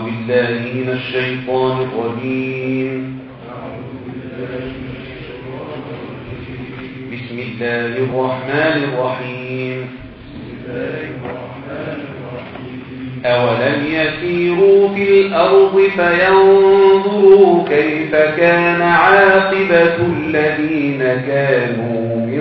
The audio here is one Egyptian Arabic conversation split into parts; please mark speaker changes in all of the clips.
Speaker 1: بالله من الشيطان الرجيم بسم الله الرحمن الرحيم أولم يسيروا في الأرض فينظروا كيف كان عاقبة الذين كانوا من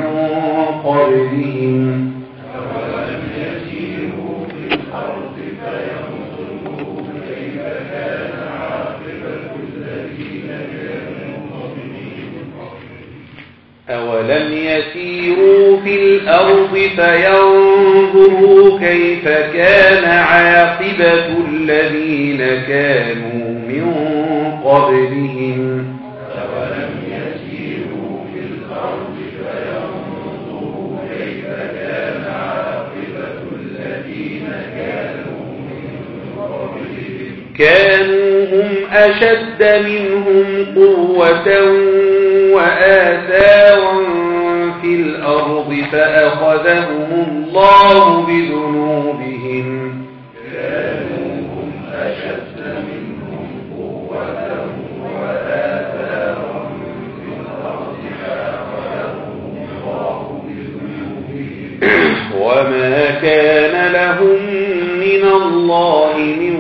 Speaker 1: قبلهم
Speaker 2: أولم يسيروا في الأرض فينظروا كيف كان عاقبة الذين كانوا قبلهم
Speaker 1: أولم يسيروا في الأرض فينظروا كيف كان عاقبة الذين كانوا من قبلهم
Speaker 2: أولم يسيروا في الأرض فينظروا كيف كان عاقبة الذين كانوا من قبلهم
Speaker 1: كانوا هم أشد منهم قوة وآثارا في الأرض فأخذهم الله بذنوبهم
Speaker 2: كانوا هم أشد منهم قوة وآثارا في الأرض فأخذهم الله بذنوبهم
Speaker 1: وما كان لهم من الله من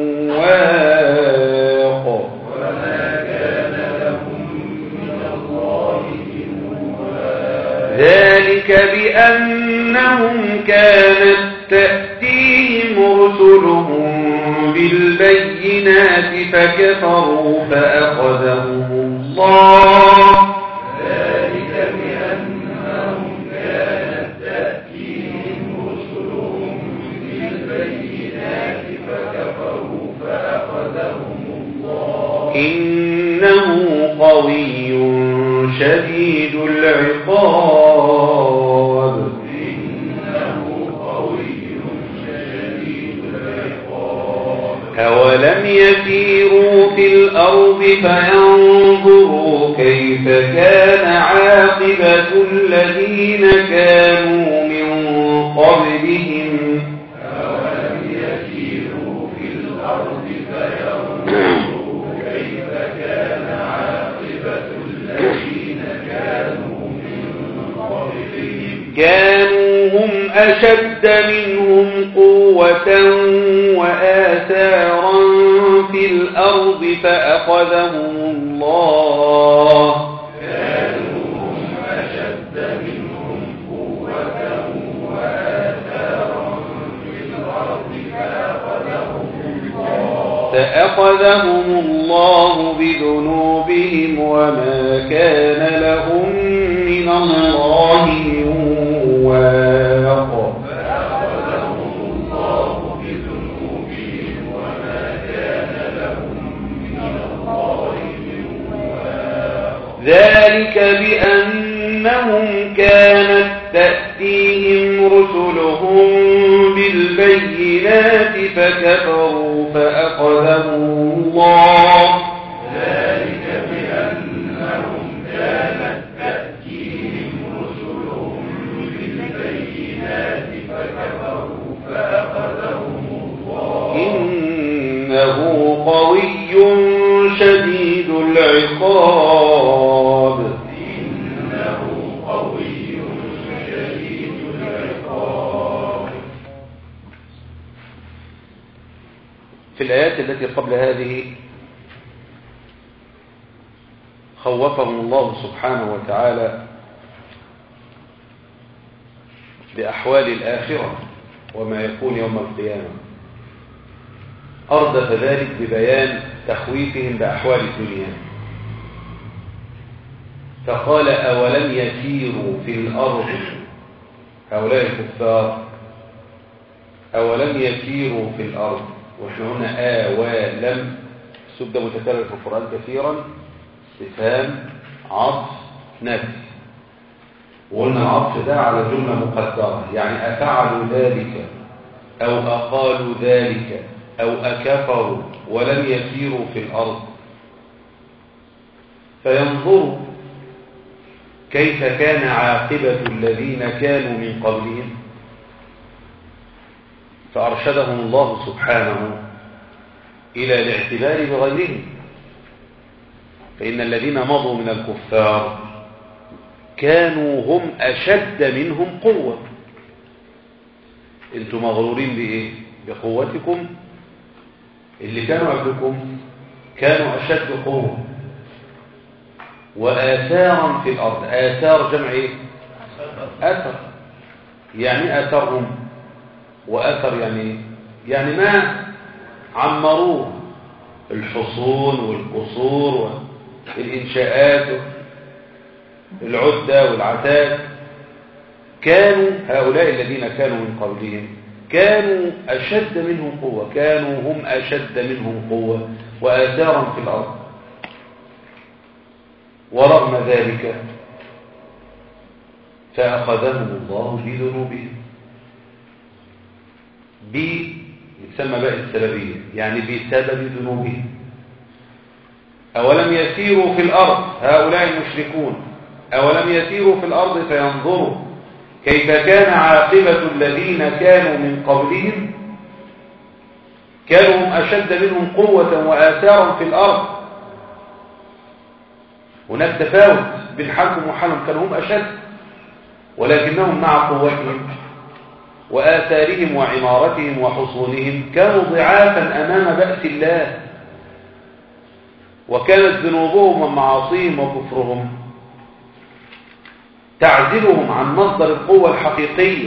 Speaker 1: واق
Speaker 2: وما كان لهم من الله من واق
Speaker 1: ذلك بأنهم كانت تأتيهم رسلهم بالبينات فكفروا فأخذهم الله
Speaker 2: ذلك بأنهم كانت تأتيهم رسلهم بالبينات فكفروا فأخذهم الله
Speaker 1: إنه قوي شديد العقاب
Speaker 2: إنه قوي شديد العقاب
Speaker 1: أولم يسيروا في الأرض فينظروا كيف كان عاقبة الذين كانوا من قبلهم
Speaker 2: أولم يسيروا في الأرض فينظروا كيف كان عاقبة الذين كانوا من قبلهم
Speaker 1: كانوا هم أشد منهم قوة وآثارا في الأرض فأخذهم الله
Speaker 2: كانوا هم أشد منهم قوة وآثارا في الأرض فأخذهم الله
Speaker 1: فأخذهم الله بذنوبهم وما كان لهم من الله من واق
Speaker 2: فأخذهم الله بذنوبهم وما كان لهم من الله من واق
Speaker 1: ذلك بأنهم كانت تأتيهم رسلهم بالبينات فكفروا فأخذهم الله
Speaker 2: ذلك بأنهم كانت تأتيهم رسلهم بالبينات فكفروا فأخذهم الله
Speaker 1: إنه قوي شديد العقاب
Speaker 2: إنه قوي شديد العقاب
Speaker 1: في الآيات التي قبل هذه خوفهم الله سبحانه وتعالى بأحوال الآخرة وما يكون يوم القيامة أردف ذلك ببيان تخويفهم بأحوال الدنيا فقال أولم يسيروا في الأرض هؤلاء الكفار أولم يسيروا في الأرض وإحنا هنا آ ولم السب ده متكرر في القرآن كثيرا استفهام عطف نفي وقلنا العطف ده على جملة مقدرة يعني أفعلوا ذلك أو أقالوا ذلك أو أكفروا ولم يسيروا في الأرض فينظروا كيف كان عاقبة الذين كانوا من قبلهم فأرشدهم الله سبحانه إلى الاعتبار بغيرهم فإن الذين مضوا من الكفار كانوا هم أشد منهم قوة انتم مغرورين بإيه بقوتكم اللي كانوا قبلكم كانوا أشد قوة وآثارا في الأرض آثار جمع إيه أثر يعني أثرهم وأثر يعني يعني ما عمروه الحصون والقصور والإنشاءات العدة والعتاد كانوا هؤلاء الذين كانوا من قبلهم كانوا أشد منهم قوة كانوا هم أشد منهم قوة وآثارا في الأرض ورغم ذلك فأخذهم الله بذنوبهم ب يسمى بقى السببية يعني بسبب ذنوبهم أولم يسيروا في الأرض هؤلاء المشركون أولم يسيروا في الأرض فينظروا كيف كان عاقبة الذين كانوا من قبلهم كانوا هم أشد منهم قوة وآثارا في الأرض هناك تفاوت بين حالكم وحالهم كانوا هم أشد ولكنهم مع قوتهم وآثارهم وعمارتهم وحصونهم كانوا ضعافا أمام بأس الله وكانت ذنوبهم ومعاصيهم وكفرهم تعزلهم عن مصدر القوة الحقيقية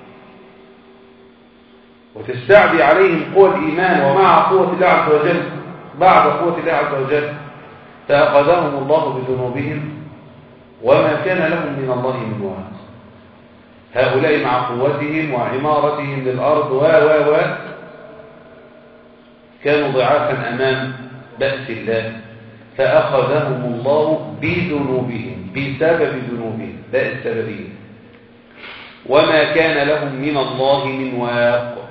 Speaker 1: وتستعدي عليهم قوة الإيمان ومع قوة الله عز وجل بعد قوة الله عز وجل فأخذهم الله بذنوبهم وما كان لهم من الله من واحد هؤلاء مع قوتهم وعمارتهم للأرض و و و كانوا ضعافا أمام بأس الله فأخذهم الله بذنوبهم بسبب ذنوبهم لا السببية وما كان لهم من الله من واق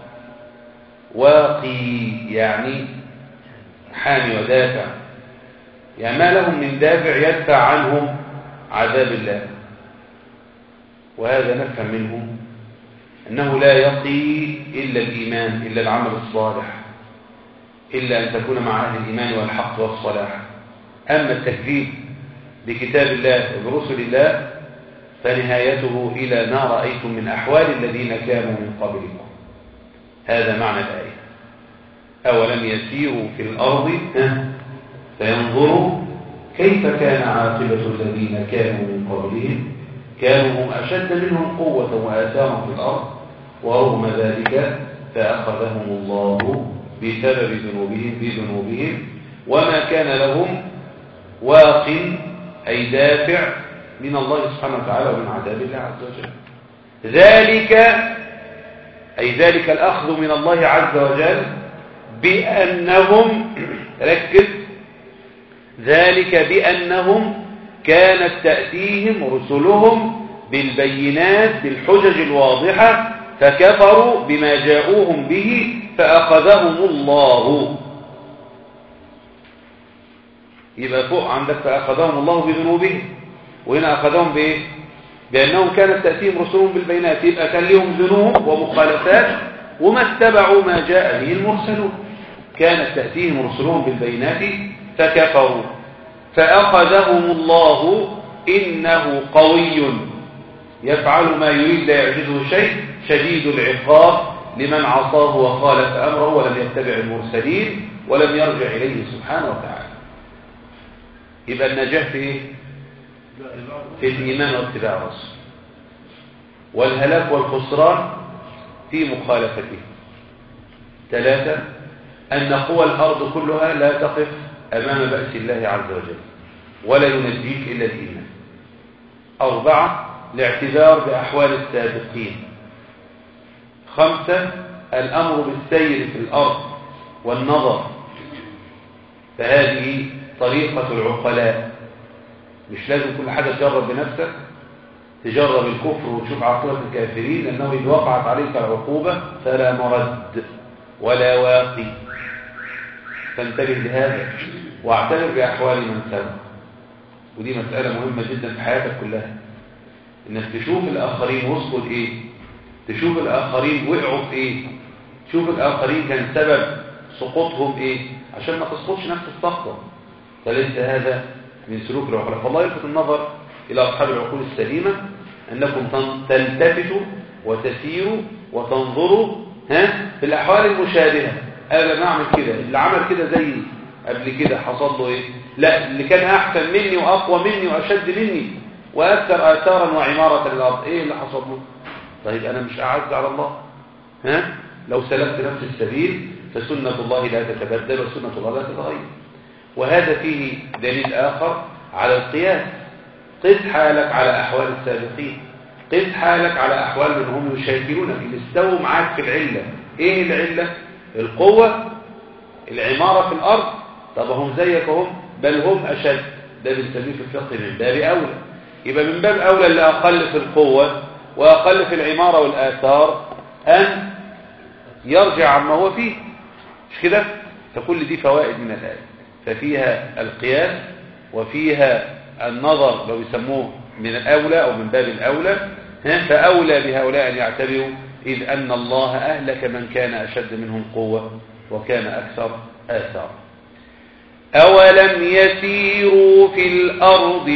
Speaker 1: واقي يعني حامي ودافع يعني ما لهم من دافع يدفع عنهم عذاب الله وهذا نفهم منه أنه لا يقي إلا الإيمان إلا العمل الصالح إلا أن تكون مع أهل الإيمان والحق والصلاح أما التكذيب بكتاب الله وبرسل الله فنهايته إلى ما رأيتم من أحوال الذين كانوا من قبلكم هذا معنى الآية أولم يسيروا في الأرض فينظروا كيف كان عاقبة الذين كانوا من قبلهم كانوا هم أشد منهم قوة وآثارا في الأرض ورغم ذلك فأخذهم الله بسبب ذنوبهم بذنوبهم وما كان لهم واق أي دافع من الله سبحانه وتعالى ومن عذاب الله عز وجل ذلك أي ذلك الأخذ من الله عز وجل بأنهم ركز ذلك بأنهم كانت تأتيهم رسلهم بالبينات بالحجج الواضحة فكفروا بما جاءوهم به فأخذهم الله يبقى فوق عندك فأخذهم الله بذنوبهم وهنا أخذهم بإيه بأنهم كانت تأتيهم رسلهم بالبينات يبقى كان لهم ذنوب ومخالفات وما اتبعوا ما جاء به المرسلون كانت تأتيهم رسلهم بالبينات فكفروا فأخذهم الله إنه قوي يفعل ما يريد لا يعجزه شيء شديد العقاب لمن عصاه وخالف أمره ولم يتبع المرسلين ولم يرجع إليه سبحانه وتعالى يبقى النجاح في إيه؟ في الإيمان واتباع الرسول والهلاك والخسران في مخالفته ثلاثة أن قوى الأرض كلها لا تقف أمام بأس الله عز وجل ولا ينجيك إلا الإيمان أربعة الاعتذار بأحوال السابقين خمسة الأمر بالسير في الأرض والنظر فهذه طريقة العقلاء مش لازم كل حاجة تجرب بنفسك تجرب الكفر وتشوف عاقبة الكافرين لأنه إذا وقعت عليك العقوبة فلا مرد ولا واقي فانتبه لهذا واعتبر بأحوال من سبق ودي مسألة مهمة جدا في حياتك كلها انك تشوف الآخرين وصلوا لإيه تشوف الآخرين وقعوا في إيه تشوف الآخرين كان سبب سقوطهم ايه عشان ما تسقطش نفس السقطه فليس هذا من سلوك العقلاء فالله يلفت النظر الى اصحاب العقول السليمه انكم تن- تلتفتوا وتسيروا وتنظروا ها في الاحوال المشابهه انا لما اعمل كده اللي عمل كده زي قبل كده حصل له ايه لا اللي كان احسن مني واقوى مني واشد مني واكثر اثارا وعماره للارض ايه اللي حصل له طيب انا مش اعز على الله ها لو سلكت نفس السبيل فسنه الله لا تتبدل وسنه الله لا تتغير وهذا فيه دليل آخر على القياس قس حالك على أحوال السابقين قس حالك على أحوال من هم يشاكلونك اللي استووا معاك في العلة إيه العلة؟ القوة العمارة في الأرض طب هم زيك هم بل هم أشد ده بنسميه في الفقه من باب أولى يبقى من باب أولى اللي أقل في القوة وأقل في العمارة والآثار أن يرجع عما هو فيه مش كده فكل دي فوائد من الآية ففيها القياس وفيها النظر لو يسموه من الأولى أو من باب الأولى ها؟ فأولى بهؤلاء أن يعتبروا إذ أن الله أهلك من كان أشد منهم قوة وكان أكثر آثار أولم يسيروا في الأرض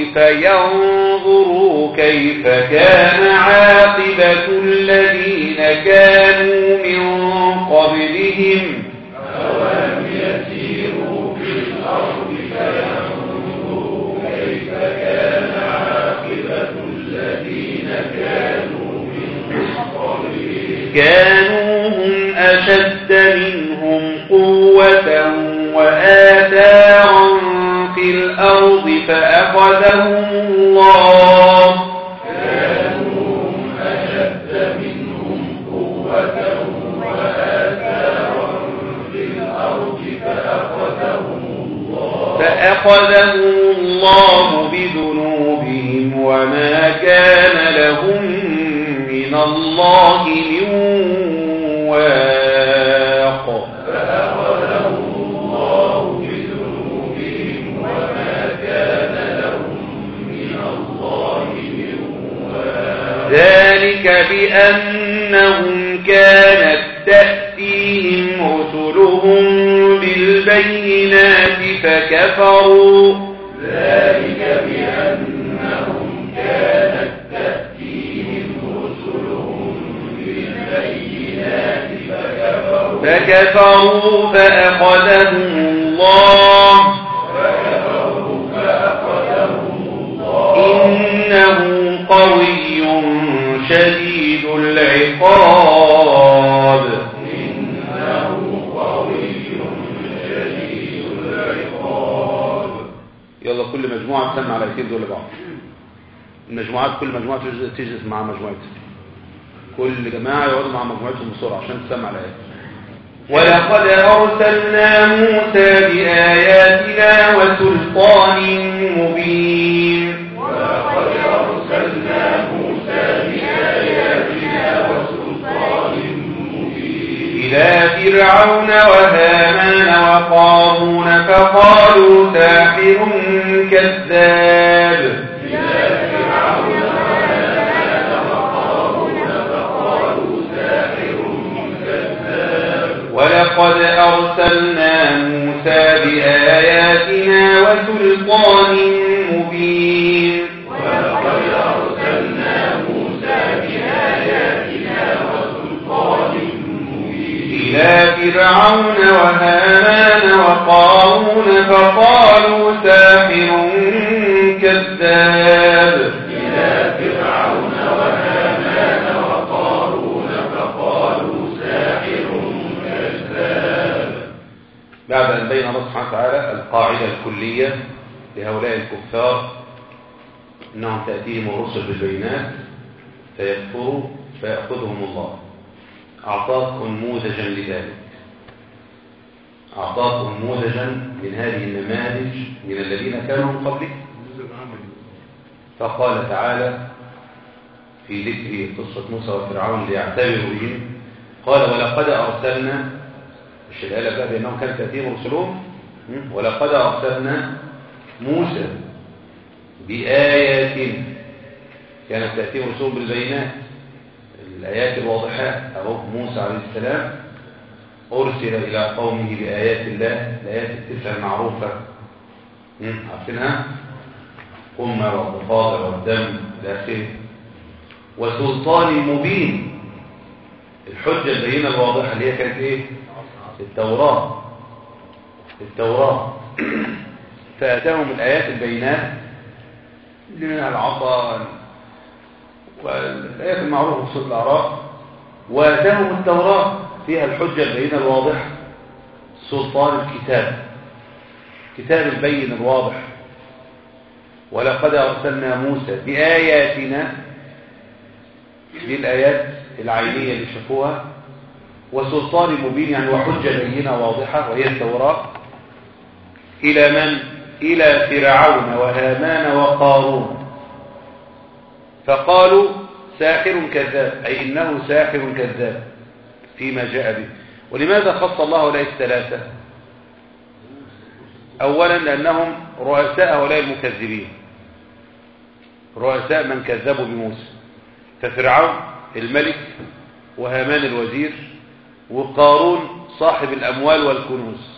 Speaker 1: فينظروا كيف كان عاقبة الذين كانوا من قبلهم
Speaker 2: أولم يسيروا في الأرض فينظروا كيف كان عاقبة الذين كانوا من قبلهم
Speaker 1: كانوا هم أشد منهم قوة وآثارا في الأرض فأخذهم الله
Speaker 2: كانوا هم أشد منهم قوة وآثارا في الأرض فأخذهم الله
Speaker 1: فأخذهم الله بذنوبهم وما كان لهم من الله من واق
Speaker 2: فأخذهم الله بذنوبهم وما كان لهم من الله من واق
Speaker 1: ذلك بأنهم كانت تأتيهم رسلهم بالبينات فكفروا
Speaker 2: ذلك بأنهم كانت تأتيهم رسلهم بالبينات فكفروا
Speaker 1: فكفروا فأخذهم الله
Speaker 2: فكفروا فأخذهم الله
Speaker 1: إنه قوي شديد العقاب
Speaker 2: إنه قوي شديد العقاب
Speaker 1: يلا كل مجموعة تسمع على الايتين دول لبعض المجموعات كل مجموعة تجلس- تجلس مع مجموعتها كل جماعة يقعدوا مع مجموعتهم بسرعة عشان تسمع الآيات ولقد أرسلنا موسى بآياتنا وسلطان مبين
Speaker 2: ولقد أرسلنا موسى بآياتنا وسلطان مبين
Speaker 1: إلى فرعون وهامان وقارون فقالوا ساحر كذاب
Speaker 2: إلى فرعون وهامان وقارون فقالوا ساحر كذاب
Speaker 1: ولقد أرسلنا موسى بآياتنا وسلطان مبين
Speaker 2: ولقد أرسلنا موسى بآياتنا وسلطان مبين
Speaker 1: إلى فرعون وهامان وقارون فقالوا ساحر كذاب
Speaker 2: إلى فرعون وهامان وقارون فقالوا ساحر كذاب
Speaker 1: بعد أن بين الله سبحانه وتعالى القاعدة الكلية لهؤلاء الكفار أنهم تأتيهم الرسل بالبينات فيكفروا فيأخذهم الله أعطاك نموذجا لذلك أعطاك نموذجا من هذه النماذج من الذين كانوا من قبلك فقال تعالى في ذكر قصة موسى وفرعون ليعتبروا بهم قال ولقد أرسلنا مش الآية بقى بأنهم كانت تأتيهم رسلهم م? ولقد أرسلنا موسى بآيات كانت تأتيهم رسلهم بالبينات الآيات الواضحات أهو موسى عليه السلام أرسل إلى قومه بآيات الله الآيات التسع المعروفة مم، عارفينها قمة والضفادع والدم إلى آخره وسلطان مبين الحجة البينة الواضحة اللي هي كانت إيه التوراة التوراة فأتاهم الآيات البينات اللي منها العصا والآيات المعروفة في سورة الأعراف وآتاهم التوراة فيها الحجة البينة الواضحة سلطان الكتاب كتاب البين الواضح ولقد أرسلنا موسى بآياتنا دي الآيات العينية اللي شافوها وسلطان مبين يعني وحجة بينة واضحة وهي التوراة إلى من؟ إلى فرعون وهامان وقارون فقالوا ساحر كذاب أي إنه ساحر كذاب فيما جاء به ولماذا خص الله هؤلاء الثلاثة أولا لأنهم رؤساء هؤلاء المكذبين رؤساء من كذبوا بموسى ففرعون الملك وهامان الوزير وقارون صاحب الأموال والكنوز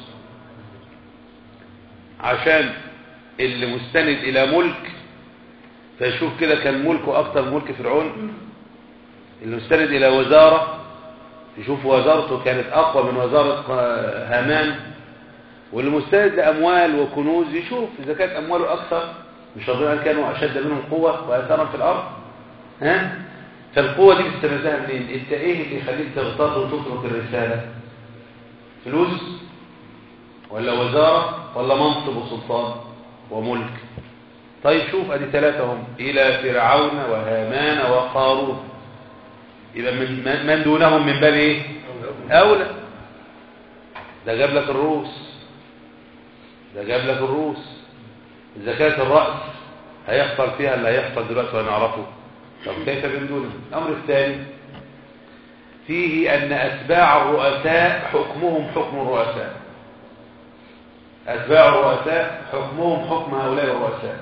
Speaker 1: عشان اللي مستند إلى ملك فيشوف كده كان ملكه أكتر ملك فرعون اللي مستند إلى وزارة يشوف وزارته كانت أقوى من وزارة هامان واللي مستند لأموال وكنوز يشوف إذا كانت أمواله أكثر مش ربنا كانوا أشد منهم قوة وأثارا في الأرض ها فالقوة دي بتستمدها منين انت ايه اللي يخليك تغتر وتترك الرسالة فلوس ولا وزارة ولا منصب وسلطان وملك طيب شوف ادي ثلاثة هم الى فرعون وهامان وقارون يبقى من, من دونهم من باب ايه اولى ده جاب لك الروس ده جاب لك الروس زكاة الرأس هيحصل فيها اللي هيحصل دلوقتي وهنعرفه طب كيف من دونهم الأمر الثاني فيه أن أتباع الرؤساء حكمهم حكم الرؤساء أتباع الرؤساء حكمهم حكم هؤلاء الرؤساء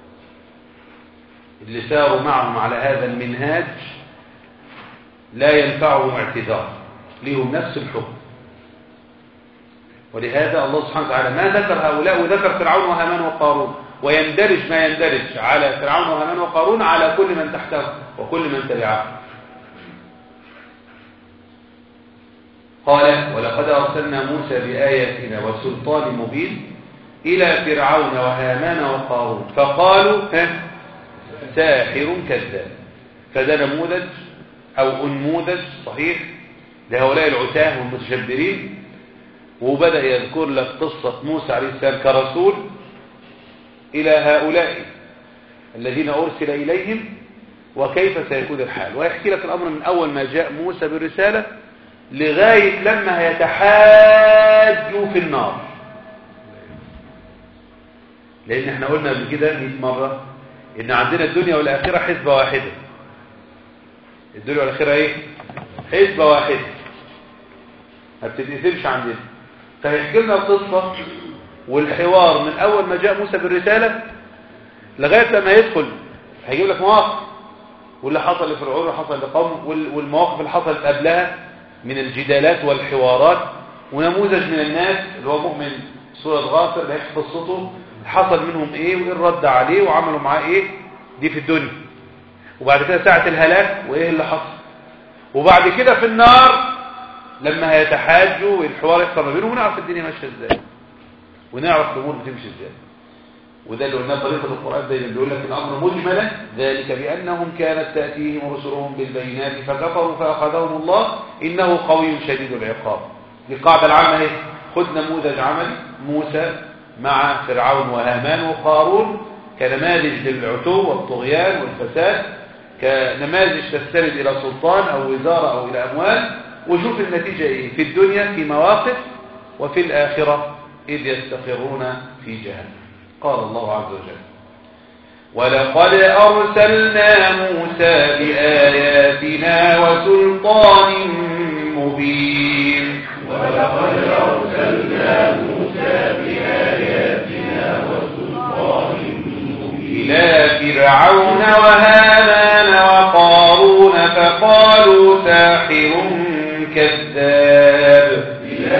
Speaker 1: اللي ساروا معهم على هذا المنهاج لا ينفعهم اعتذار لهم نفس الحكم ولهذا الله سبحانه وتعالى ما ذكر هؤلاء وذكر فرعون وهامان وقارون ويندرج ما يندرج على فرعون وهامان وقارون على كل من تحته وكل من تبعه قال ولقد أرسلنا موسى بآياتنا وسلطان مبين إلى فرعون وهامان وقارون فقالوا ها ساحر كذاب فده نموذج أو أنموذج صحيح لهؤلاء العتاه والمتشبرين وبدأ يذكر لك قصة موسى عليه السلام كرسول إلى هؤلاء الذين أرسل إليهم وكيف سيكون الحال ويحكي لك الأمر من أول ما جاء موسى بالرسالة لغاية لما يتحاجوا في النار لأن احنا قلنا قبل كده 100 مرة إن عندنا الدنيا والآخرة حسبة واحدة الدنيا والآخرة إيه؟ حسبة واحدة ما بتتقسمش عندنا فهيحكي لنا القصة والحوار من أول ما جاء موسى بالرسالة لغاية لما يدخل هيجيب لك مواقف واللي حصل لفرعون واللي حصل لقوم والمواقف اللي حصلت قبلها من الجدالات والحوارات ونموذج من الناس اللي هو مؤمن سورة غافر اللي هيحكي قصته حصل منهم ايه وايه الرد عليه وعملوا معاه ايه دي في الدنيا وبعد كده ساعة الهلاك وايه اللي حصل وبعد كده في النار لما هيتحاجوا والحوار يحصل ما بينهم ونعرف الدنيا ماشيه ازاي ونعرف الامور بتمشي ازاي وده اللي قلناه طريقه القران دايما بيقول لك الامر مجملا ذلك بانهم كانت تاتيهم رسلهم بالبينات فكفروا فاخذهم الله انه قوي شديد العقاب دي القاعده العامه اهي خد نموذج عملي موسى مع فرعون وهامان وقارون كنماذج للعتو والطغيان والفساد كنماذج تستند الى سلطان او وزاره او الى اموال وشوف النتيجه ايه في الدنيا في مواقف وفي الاخره إذ يستقرون في جهنم قال الله عز وجل ولقد أرسلنا موسى بآياتنا وسلطان مبين
Speaker 2: ولقد أرسلنا موسى بآياتنا وسلطان مبين
Speaker 1: إلى فرعون وهامان وقارون فقالوا ساحر كذاب
Speaker 2: إلى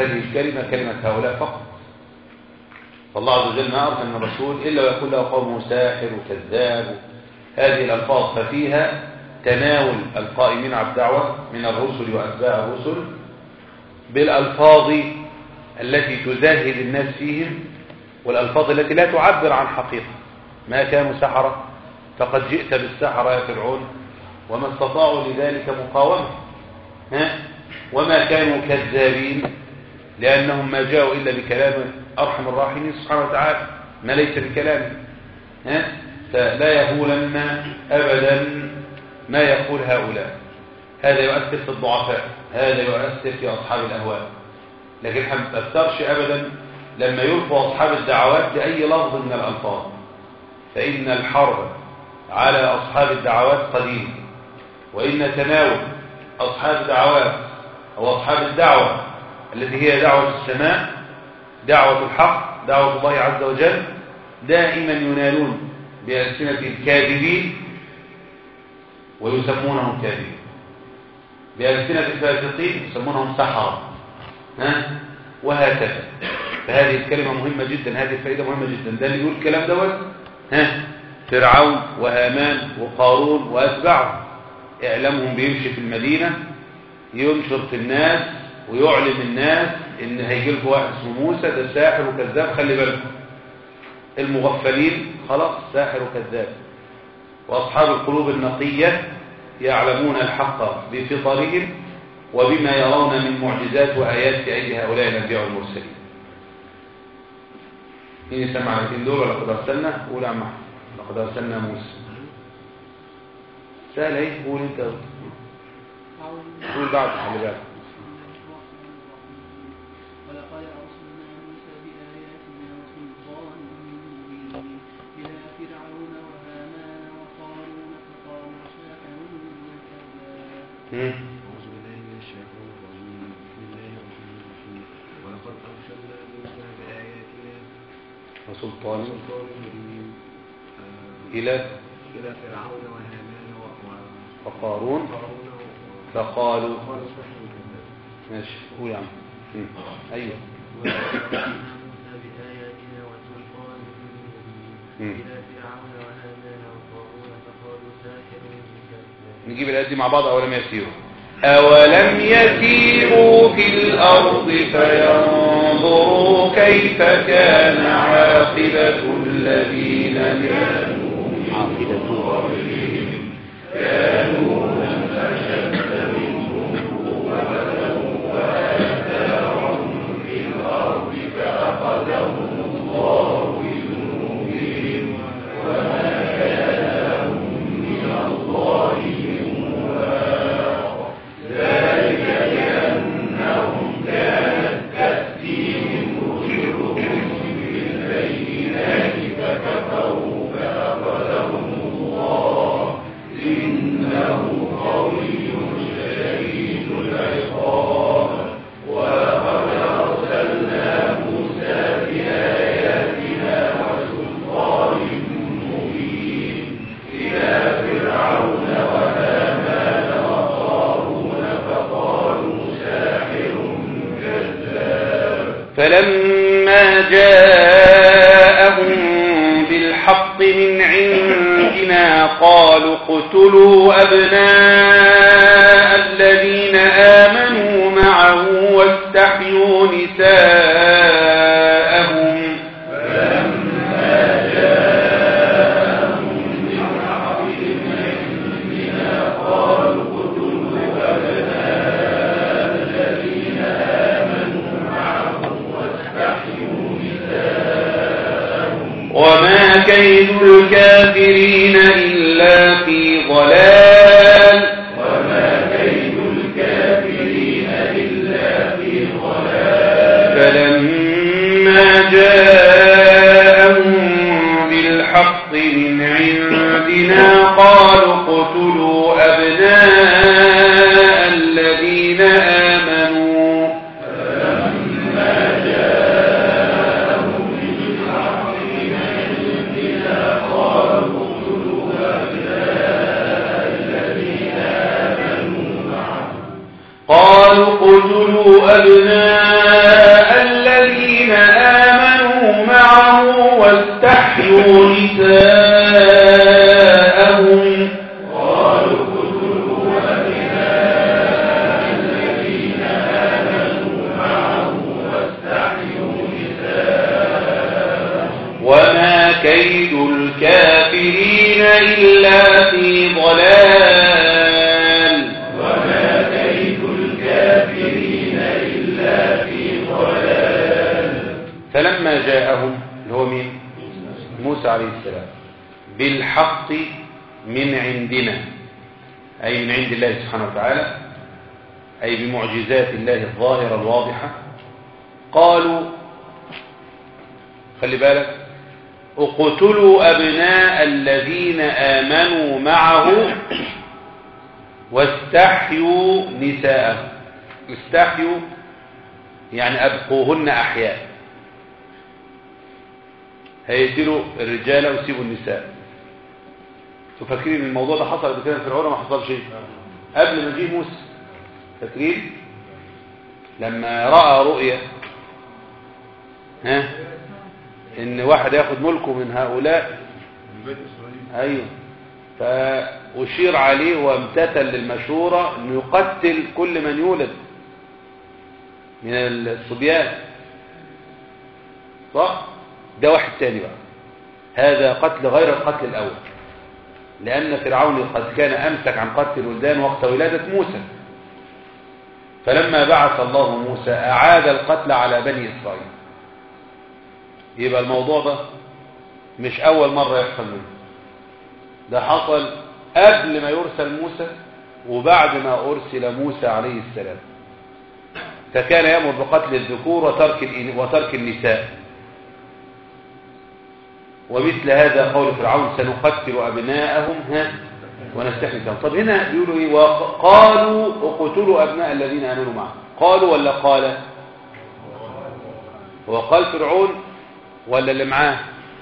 Speaker 1: هذه الكلمة كلمة هؤلاء فقط فالله عز وجل ما أرسل من رسول إلا ويقول له قومه ساحر وكذاب هذه الألفاظ ففيها تناول القائمين على الدعوة من الرسل وأتباع الرسل بالألفاظ التي تزاهد الناس فيهم والألفاظ التي لا تعبر عن حقيقة ما كانوا سحرة فقد جئت بالسحرة يا فرعون وما استطاعوا لذلك مقاومة ها؟ وما كانوا كذابين لأنهم ما جاءوا إلا بكلام أرحم الراحمين سبحانه وتعالى ما ليس بكلامه ها؟ فلا يهولن أبدا ما يقول هؤلاء هذا يؤثر في الضعفاء هذا يؤثر في أصحاب الأهواء لكن احنا ما تأثرش أبدا لما يلقوا أصحاب الدعوات بأي لفظ من الألفاظ فإن الحرب على أصحاب الدعوات قديم وإن تناول أصحاب الدعوات أو أصحاب الدعوة التي هي دعوة السماء دعوة الحق دعوة الله عز وجل دائما ينالون بألسنة الكاذبين ويسمونهم كاذبين بألسنة الفاسقين يسمونهم سحرة ها وهكذا فهذه الكلمة مهمة جدا هذه الفائدة مهمة جدا ده اللي يقول الكلام دوت ها فرعون وهامان وقارون وأتباعه إعلامهم بيمشي في المدينة ينشر في الناس ويعلم الناس ان هيجي لكم واحد اسمه موسى ده ساحر وكذاب خلي بالكم المغفلين خلاص ساحر وكذاب واصحاب القلوب النقيه يعلمون الحق بفطرهم وبما يرون من معجزات وايات في ايدي هؤلاء الانبياء والمرسلين مين يسمع الاثنين دول ولقد ارسلنا قول يا عم احمد لقد ارسلنا موسى سهل ايه قول انت قول بعد خلي بالك
Speaker 3: ولقد أرسلنا موسى بآياتنا وسلطان مبين إلى فرعون وهامان وقارون فقالوا ساحر كذاب
Speaker 1: مم.
Speaker 4: أعوذ بالله من الشيطان الرجيم بسم الله الرحمن الرحيم ولقد أرسلنا موسى بآياتنا
Speaker 1: وسلطان
Speaker 4: وسلطان مبين آه،
Speaker 1: إلى
Speaker 4: إلى فرعون وهامان و-
Speaker 1: وقارون
Speaker 4: وقارون و-
Speaker 1: فقالوا
Speaker 4: وقالوا سحر كذاب
Speaker 1: ماشي قول يا عم مم. أيوه
Speaker 4: ولقد أرسلنا موسى بآياتنا وسلطان
Speaker 1: مم.
Speaker 4: مبين إلى فرعون وهامان وقارون فقالوا ساحر كذاب
Speaker 1: نجيب الآيات دي مع بعض أولم يسيروا أولم يسيروا في الأرض فينظروا كيف كان عاقبة الذين كانوا عاقبة فلما جاءهم بالحق من عندنا قالوا اقتلوا أبناء الذين آمنوا معه واستحيوا نساءهم وما كيد الكافرين إلا في ضلال فلما جاءهم بالحق من عندنا قالوا اقتلوا أبناء الذين آمنوا قالوا اقتلوا أبناء واستحيوا نساءهم وما كيد الكافرين إلا في ضلال
Speaker 2: وما كيد الكافرين إلا في ضلال
Speaker 1: فلما جاءهم اللي هو مين موسى عليه السلام بالحق من عندنا أي من عند الله سبحانه وتعالى أي بمعجزات الله الظاهرة الواضحة قالوا خلي بالك اقتلوا أبناء الذين آمنوا معه واستحيوا نساءهم استحيوا يعني أبقوهن أحياء هيقتلوا الرجال ويسيبوا النساء انتوا فاكرين الموضوع ده حصل قبل كده في فرعون ما حصلش شيء قبل ما جه موسى فاكرين لما راى رؤيا ها ان واحد ياخد ملكه من هؤلاء
Speaker 4: من بيت إسرائيل
Speaker 1: ايوه فاشير عليه وامتثل للمشوره انه يقتل كل من يولد من الصبيان صح ده واحد تاني بقى هذا قتل غير القتل الاول لان فرعون قد كان امسك عن قتل الولدان وقت ولاده موسى فلما بعث الله موسى اعاد القتل على بني اسرائيل يبقى الموضوع ده مش اول مره يحصل منه ده حصل قبل ما يرسل موسى وبعد ما ارسل موسى عليه السلام فكان يأمر بقتل الذكور وترك الإن- وترك النساء ومثل هذا قول فرعون سنقتل أبناءهم ها ونستحيي نساءهم طب هنا بيقولوا ايه وقالوا اقتلوا أبناء الذين آمنوا معه قالوا ولا قال هو قال فرعون ولا اللي معاه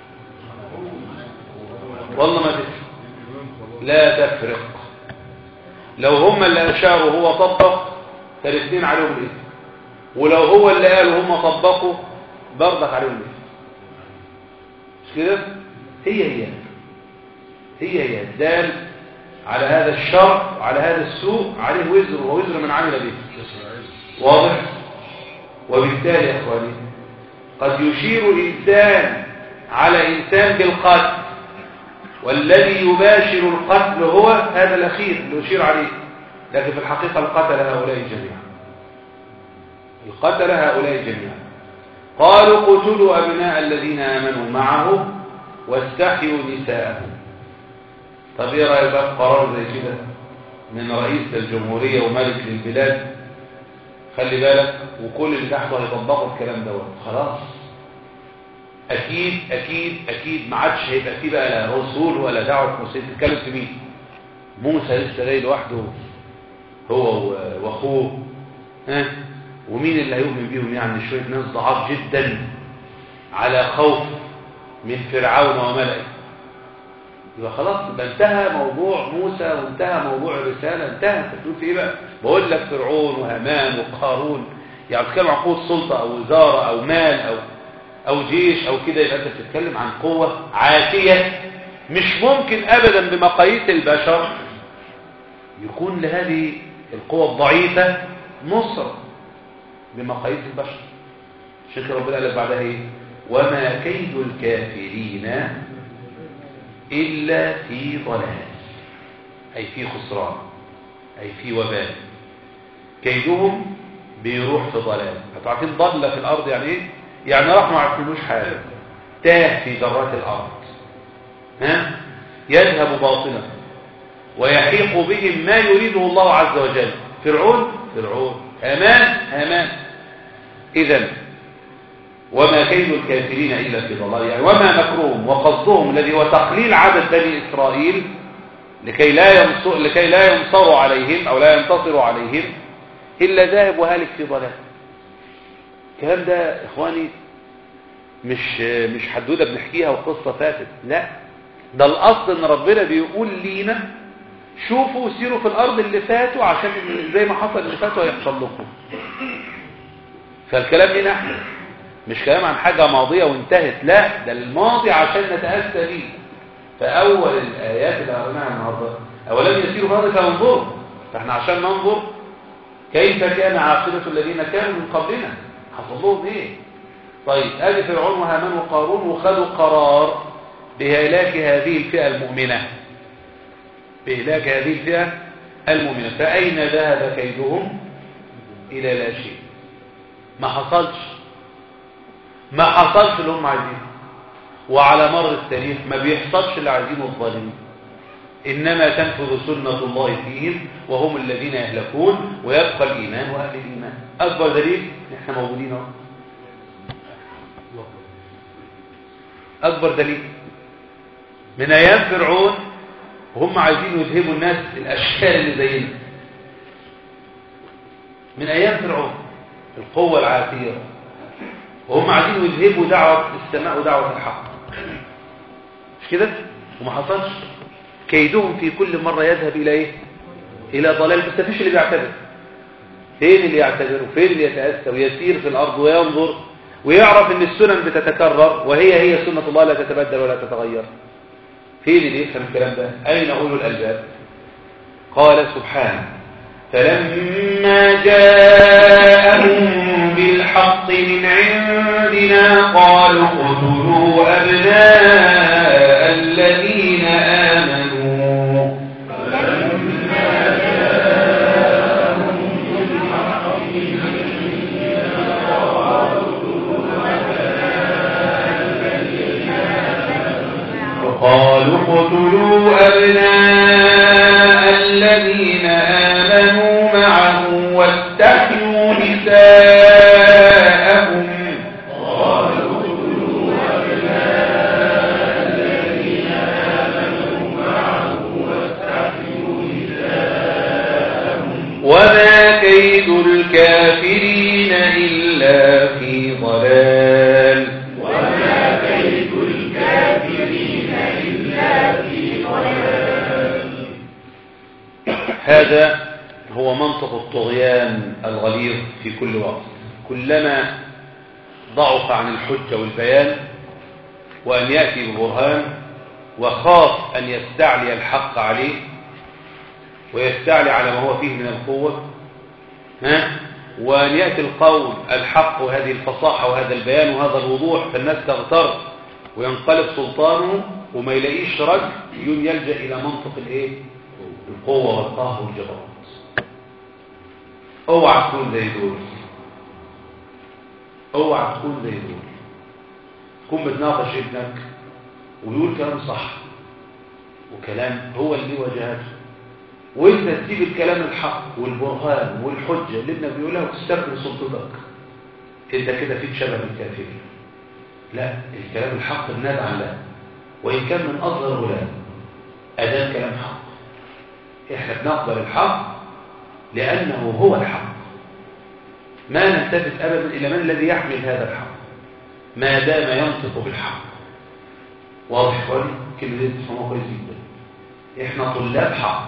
Speaker 1: والله ما تفرق لا تفرق لو هم اللي أشاروا هو طبق فالاثنين عليهم الإثم ولو هو اللي قال وهم طبقوا برضك عليهم الإثم مش كده هي هي هي هي الدال على هذا الشر على هذا السوء عليه وزر ووزر من عمل به واضح وبالتالي يا اخواني قد يشير انسان على انسان بالقتل والذي يباشر القتل هو هذا الاخير اللي يشير عليه لكن في الحقيقه القتل هؤلاء جميعا القتل هؤلاء جميعا قالوا قتلوا أبناء الذين آمنوا معه واستحيوا نساءهم طب ايه رأيك بقى في قرار زي كده من رئيس الجمهورية وملك للبلاد خلي بالك وكل اللي تحته هيطبقوا الكلام دوت خلاص اكيد اكيد اكيد ما عادش هيبقى فيه بقى لا رسول ولا دعوه موسى تتكلم في مين موسى لسه جاي لوحده هو و- واخوه ها ومين اللي هيؤمن بيهم يعني شويه ناس ضعاف جدا على خوف من فرعون وملئه يبقى خلاص يبقى انتهى موضوع موسى وانتهى موضوع الرساله انتهى انت بتقول في ايه بقى بقول لك فرعون وهامان وقارون يعني بتتكلم عن قوه سلطه او وزاره او مال او او جيش او كده يبقى انت بتتكلم عن قوه عاتيه مش ممكن ابدا بمقاييس البشر يكون لهذه القوة الضعيفة نصرة بمقاييس البشر عشان كده ربنا قال لك بعدها ايه وما كيد الكافرين إلا في ضلال أي في خسران أي في وبال كيدهم بيروح في ضلال انتوا عارفين ضل في الأرض يعني ايه يعني راح ما عرفلوش حاجة تاه في ذرات الأرض ها يذهب باطلا ويحيق بهم ما يريده الله عز وجل فرعون فرعون هامان هامان إذا وما كيد الكافرين إلا في ضلال يعني وما مكرهم وقصدهم الذي هو تقليل عدد بني إسرائيل لكي لا ينصر لكي لا ينصروا عليهم أو لا ينتصروا عليهم إلا ذاهب وهالك في ضلال الكلام ده إخواني مش مش حدوده بنحكيها وقصه فاتت لا ده الاصل ان ربنا بيقول لينا شوفوا سيروا في الارض اللي فاتوا عشان زي ما حصل اللي فاتوا هيحصل لكم فالكلام لينا احنا مش كلام عن حاجة ماضية وانتهت لا ده الماضي عشان نتأسى بيه فأول الآيات اللي قريناها النهارده أولم يسيروا في الأرض فينظروا فاحنا عشان ننظر كيف كان عاقبة الذين كانوا من قبلنا حصل لهم ايه طيب ادي فرعون وهامان وقارون وخدوا قرار بهلاك هذه الفئة المؤمنة بهلاك هذه الفئة المؤمنة فأين ذهب كيدهم إلى لا شيء ما حصلش ما حصلش اللي هم عايزينه وعلى مر التاريخ ما بيحصلش اللي عايزينه الظالمين إنما تنفذ سنة الله فيهم وهم الذين يهلكون ويبقى الإيمان وأهل الإيمان أكبر دليل إحنا موجودين اهو أكبر دليل من أيام فرعون وهم عايزين يذهبوا الناس الأشكال اللي زينا من أيام فرعون القوة العاتية وهم عايزين يذهبوا دعوة السماء ودعوة الحق مش كده وما حصلش كيدهم في كل مرة يذهب إلى إيه إلى ضلال بس مفيش اللي بيعتبر فين اللي يعتبر وفين اللي يتأسى ويسير في الأرض وينظر ويعرف ان السنن بتتكرر وهي هي سنة الله لا تتبدل ولا تتغير فين اللي يفهم الكلام ده أين أولو الألباب قال سبحانه فلما جاءهم بالحق من عندنا قالوا اقتلوا أبناء الذين آمنوا قالوا اقتلوا أبناء الذين آمنوا معه واستحيوا نساءهم وما كيد الكافرين إلا في ضلال هذا هو منطق الطغيان الغليظ في كل وقت كلما ضعف عن الحجة والبيان وأن يأتي ببرهان وخاف أن يستعلي الحق عليه ويستعلي على ما هو فيه من القوة ها؟ وأن يأتي القول الحق وهذه الفصاحة وهذا البيان وهذا الوضوح فالناس تغتر وينقلب سلطانه وما يلاقيش رد يوم يلجأ إلى منطق الإيه؟ القوة والقهر والجبروت اوعى تكون زي دول اوعى تكون زي دول تكون بتناقش ابنك ويقول كلام صح وكلام هو اللي وجهته وانت تسيب الكلام الحق والبرهان والحجة اللي ابنك بيقولها وتستخدم سلطتك انت كده فيك شبه الكافرين لا الكلام الحق النادى عن له وان كان من اصغر غلام ادام كلام حق احنا بنقبل الحق لأنه هو الحق ما نلتفت أبدا إلى من الذي يحمل هذا الحق ما دام ينطق بالحق واضح قولي كلمة دي تفهمها كويس جدا احنا طلاب حق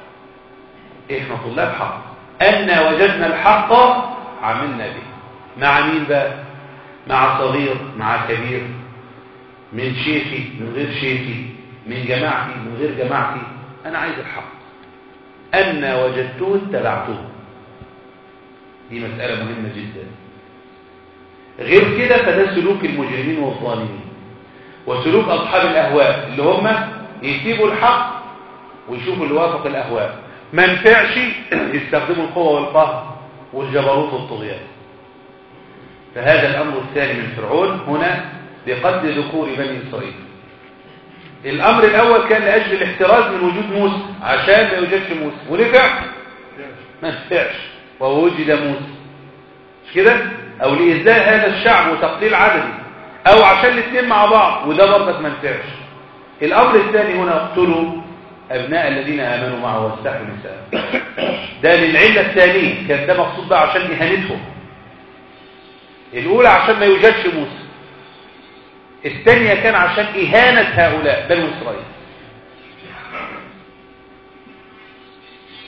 Speaker 1: احنا طلاب حق أن وجدنا الحق عملنا به مع مين بقى مع صغير مع كبير من شيخي من غير شيخي من جماعتي من غير جماعتي أنا عايز الحق أن وجدته اتبعته دي مسألة مهمة جدا غير كده فده سلوك المجرمين والظالمين وسلوك أصحاب الأهواء اللي هم يسيبوا الحق ويشوفوا اللي وافق الأهواء ما نفعش يستخدموا القوة والقهر والجبروت والطغيان فهذا الأمر الثاني من فرعون هنا بقتل ذكور بني إسرائيل الأمر الأول كان لأجل الاحتراز من وجود موسى عشان ما يوجدش موسى ونفع ما نفعش ووجد موسى مش كده أو لإزاء هذا الشعب وتقليل عددي أو عشان الاثنين مع بعض وده برضك ما نفعش الأمر الثاني هنا اقتلوا أبناء الذين آمنوا معه واستحوا نساء ده للعلة الثانية كان ده مقصود بقى عشان إهانتهم الأولى عشان ما يوجدش موسى الثانية كان عشان إهانة هؤلاء بنو إسرائيل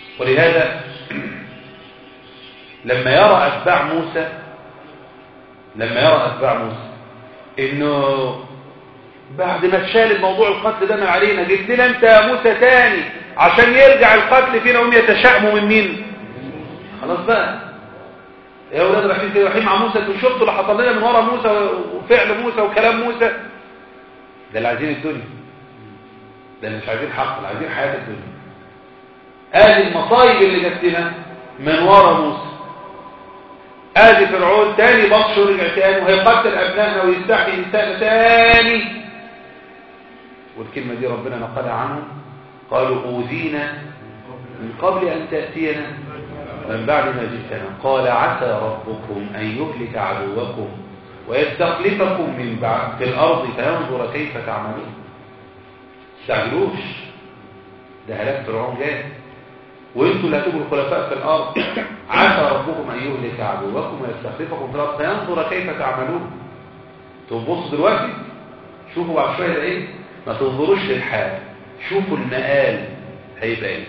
Speaker 1: ولهذا لما يرى أتباع موسى لما يرى أتباع موسى إنه بعد ما اتشال الموضوع القتل ده من علينا جبت لنا أنت يا موسى تاني عشان يرجع القتل فينا وهم يتشائموا من مين خلاص بقى يا أولاد رايحين كده رايحين مع موسى انتوا شفتوا اللي حصل لنا من ورا موسى وفعل موسى وكلام موسى ده اللي عايزين الدنيا ده اللي مش عايزين حق اللي عايزين حياة الدنيا ادي المصايب اللي جت لنا من ورا موسى ادي فرعون تاني بطش ورجع تاني وهيقتل ابنائنا ويستحيي نسائنا تاني والكلمة دي ربنا نقلها عنهم قالوا أوذينا من قبل أن تأتينا ومن بعد ما جئتنا قال عسى ربكم أن يهلك عدوكم ويستخلفكم من بعد في الأرض فينظر كيف تعملون استعجلوش ده هلاك فرعون جاي وانتوا اللي هتبقوا الخلفاء في الارض عسى ربكم ان يهلك عدوكم ويستخلفكم في الارض فينظر كيف تعملون تبصوا دلوقتي شوفوا بعد شويه ده ايه ما تنظروش للحال شوفوا المآل هيبقى ايه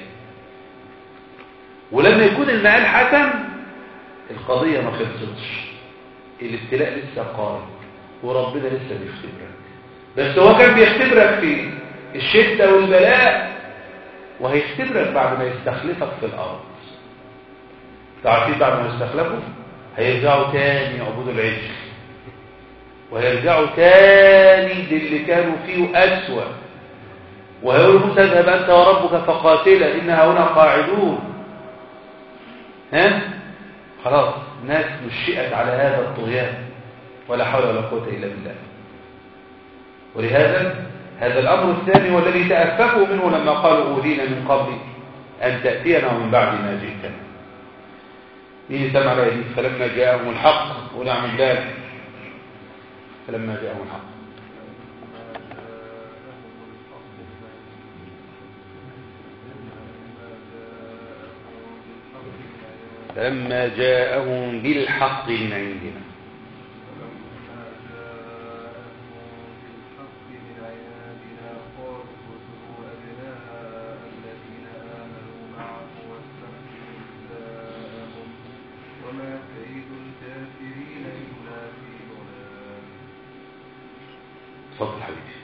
Speaker 1: ولما يكون المآل حسن القضيه ما خلصتش الابتلاء لسه قائم وربنا لسه بيختبرك بس هو كان بيختبرك في الشده والبلاء وهيختبرك بعد ما يستخلفك في الأرض تعرفين بعد ما يستخلفوا هيرجعوا تاني يعبدوا العجل وهيرجعوا تاني للي كانوا فيه أسوأ وهيقولوا موسى اذهب أنت وربك فقاتلا إن هنا قاعدون ها خلاص ناس نشئت على هذا الطغيان ولا حول ولا قوة إلا بالله ولهذا هذا الأمر الثاني والذي تأففوا منه لما قالوا أوذينا من قبل أن تأتينا ومن بعد ما جئتنا مين سمع الآية دي فلما جاءهم الحق ونعم الله فلما جاءهم الحق فلما جاءهم بالحق من عندنا اتفضل حبيبي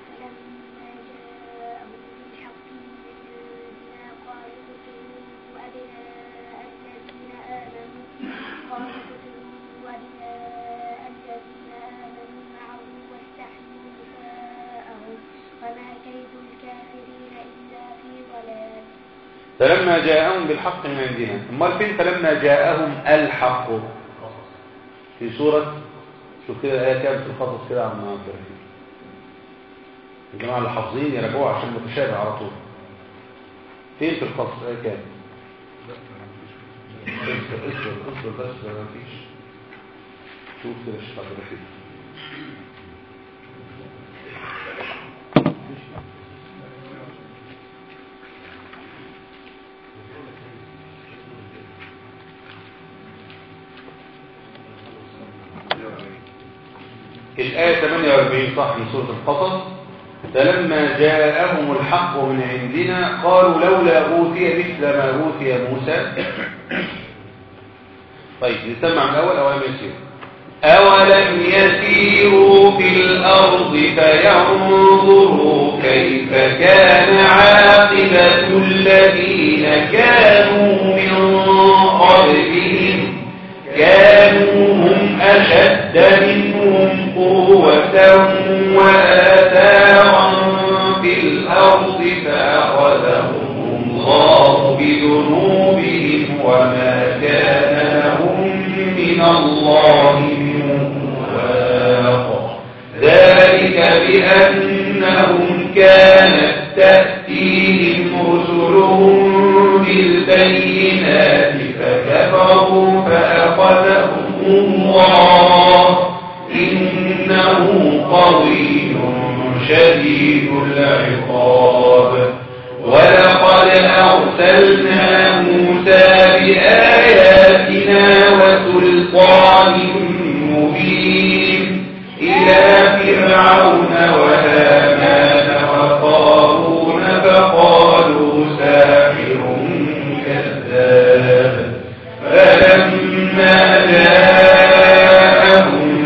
Speaker 1: فلما جاءهم بالحق من عندنا امال فين فلما جاءهم الحق في سورة شوف كده الآية كام في القصص كده عم عبد الرحيم الجماعة اللي حافظين يراجعوها عشان متشابه على طول فين في القصص آية كام اصبر اصبر اصبر بس ما فيش شوف كده الشيخ عبد الرحيم الآية 48 صح من سورة القصص فلما جاءهم الحق من عندنا قالوا لولا أوتي مثل ما أوتي موسى طيب نسمع من الأول أولم يسيروا أولم يسيروا في الأرض فينظروا كيف كان عاقبة الذين كانوا من قبلهم كانوا هم أشد منهم قوة وآثارا في الأرض فأخذهم الله بذنوبهم وما كان لهم من الله من واق ذلك بأنهم كانت تأتيهم رسلهم بالبينات فكفروا فأخذهم الله إنه قوي شديد العقاب ولقد أرسلنا موسى بآياتنا وسلطان مبين إلى فرعون وهامان وقارون فقالوا ساحر كذاب فلما جاءهم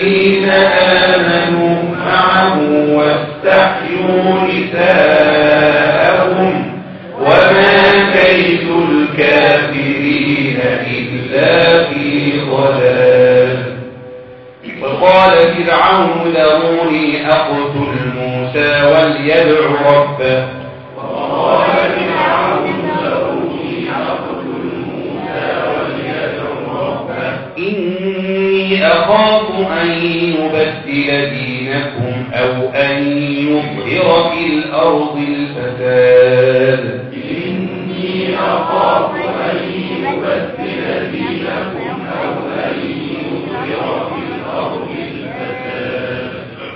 Speaker 1: الذين آمنوا معه واستحيوا نساءهم وما كيد الكافرين إلا في ضلال وقال فرعون ذروني أقتل موسى وليدع ربه إني أخاف أن يبدل دينكم أو أن يظهر في الأرض الفساد
Speaker 2: إني أخاف أن يبدل دينكم أو أن يظهر في الأرض الفساد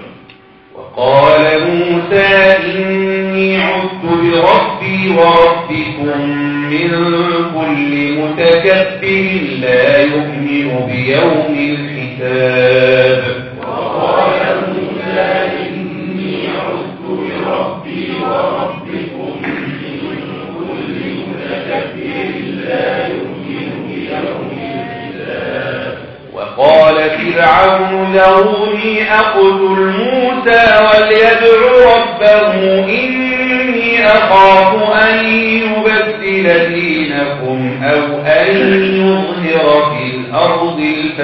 Speaker 1: وقال موسى إني عدت بربي وربكم من كل متكبر لا يؤمن بيوم الحساب
Speaker 2: وقال موسى إني عدت بربي وربكم من كل متكبر لا يؤمن بيوم الحساب
Speaker 1: وقال فرعون ذروني أقتل موسى وليدع ربه إني أخاف أن يبدل دينكم أو أن يظهر في الأرض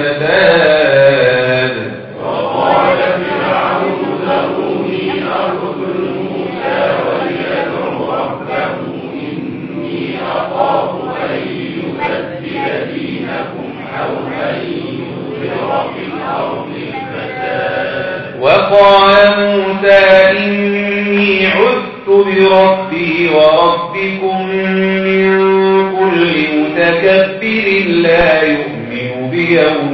Speaker 1: الفساد
Speaker 2: وقال فرعون ذروني أقتل موسى وليدع ربه إني أخاف أن يبدل دينكم أو أن يظهر في الأرض الفساد
Speaker 1: وقال موسى إني عذت بربي وربكم من كل متكبر لا يؤمن بيوم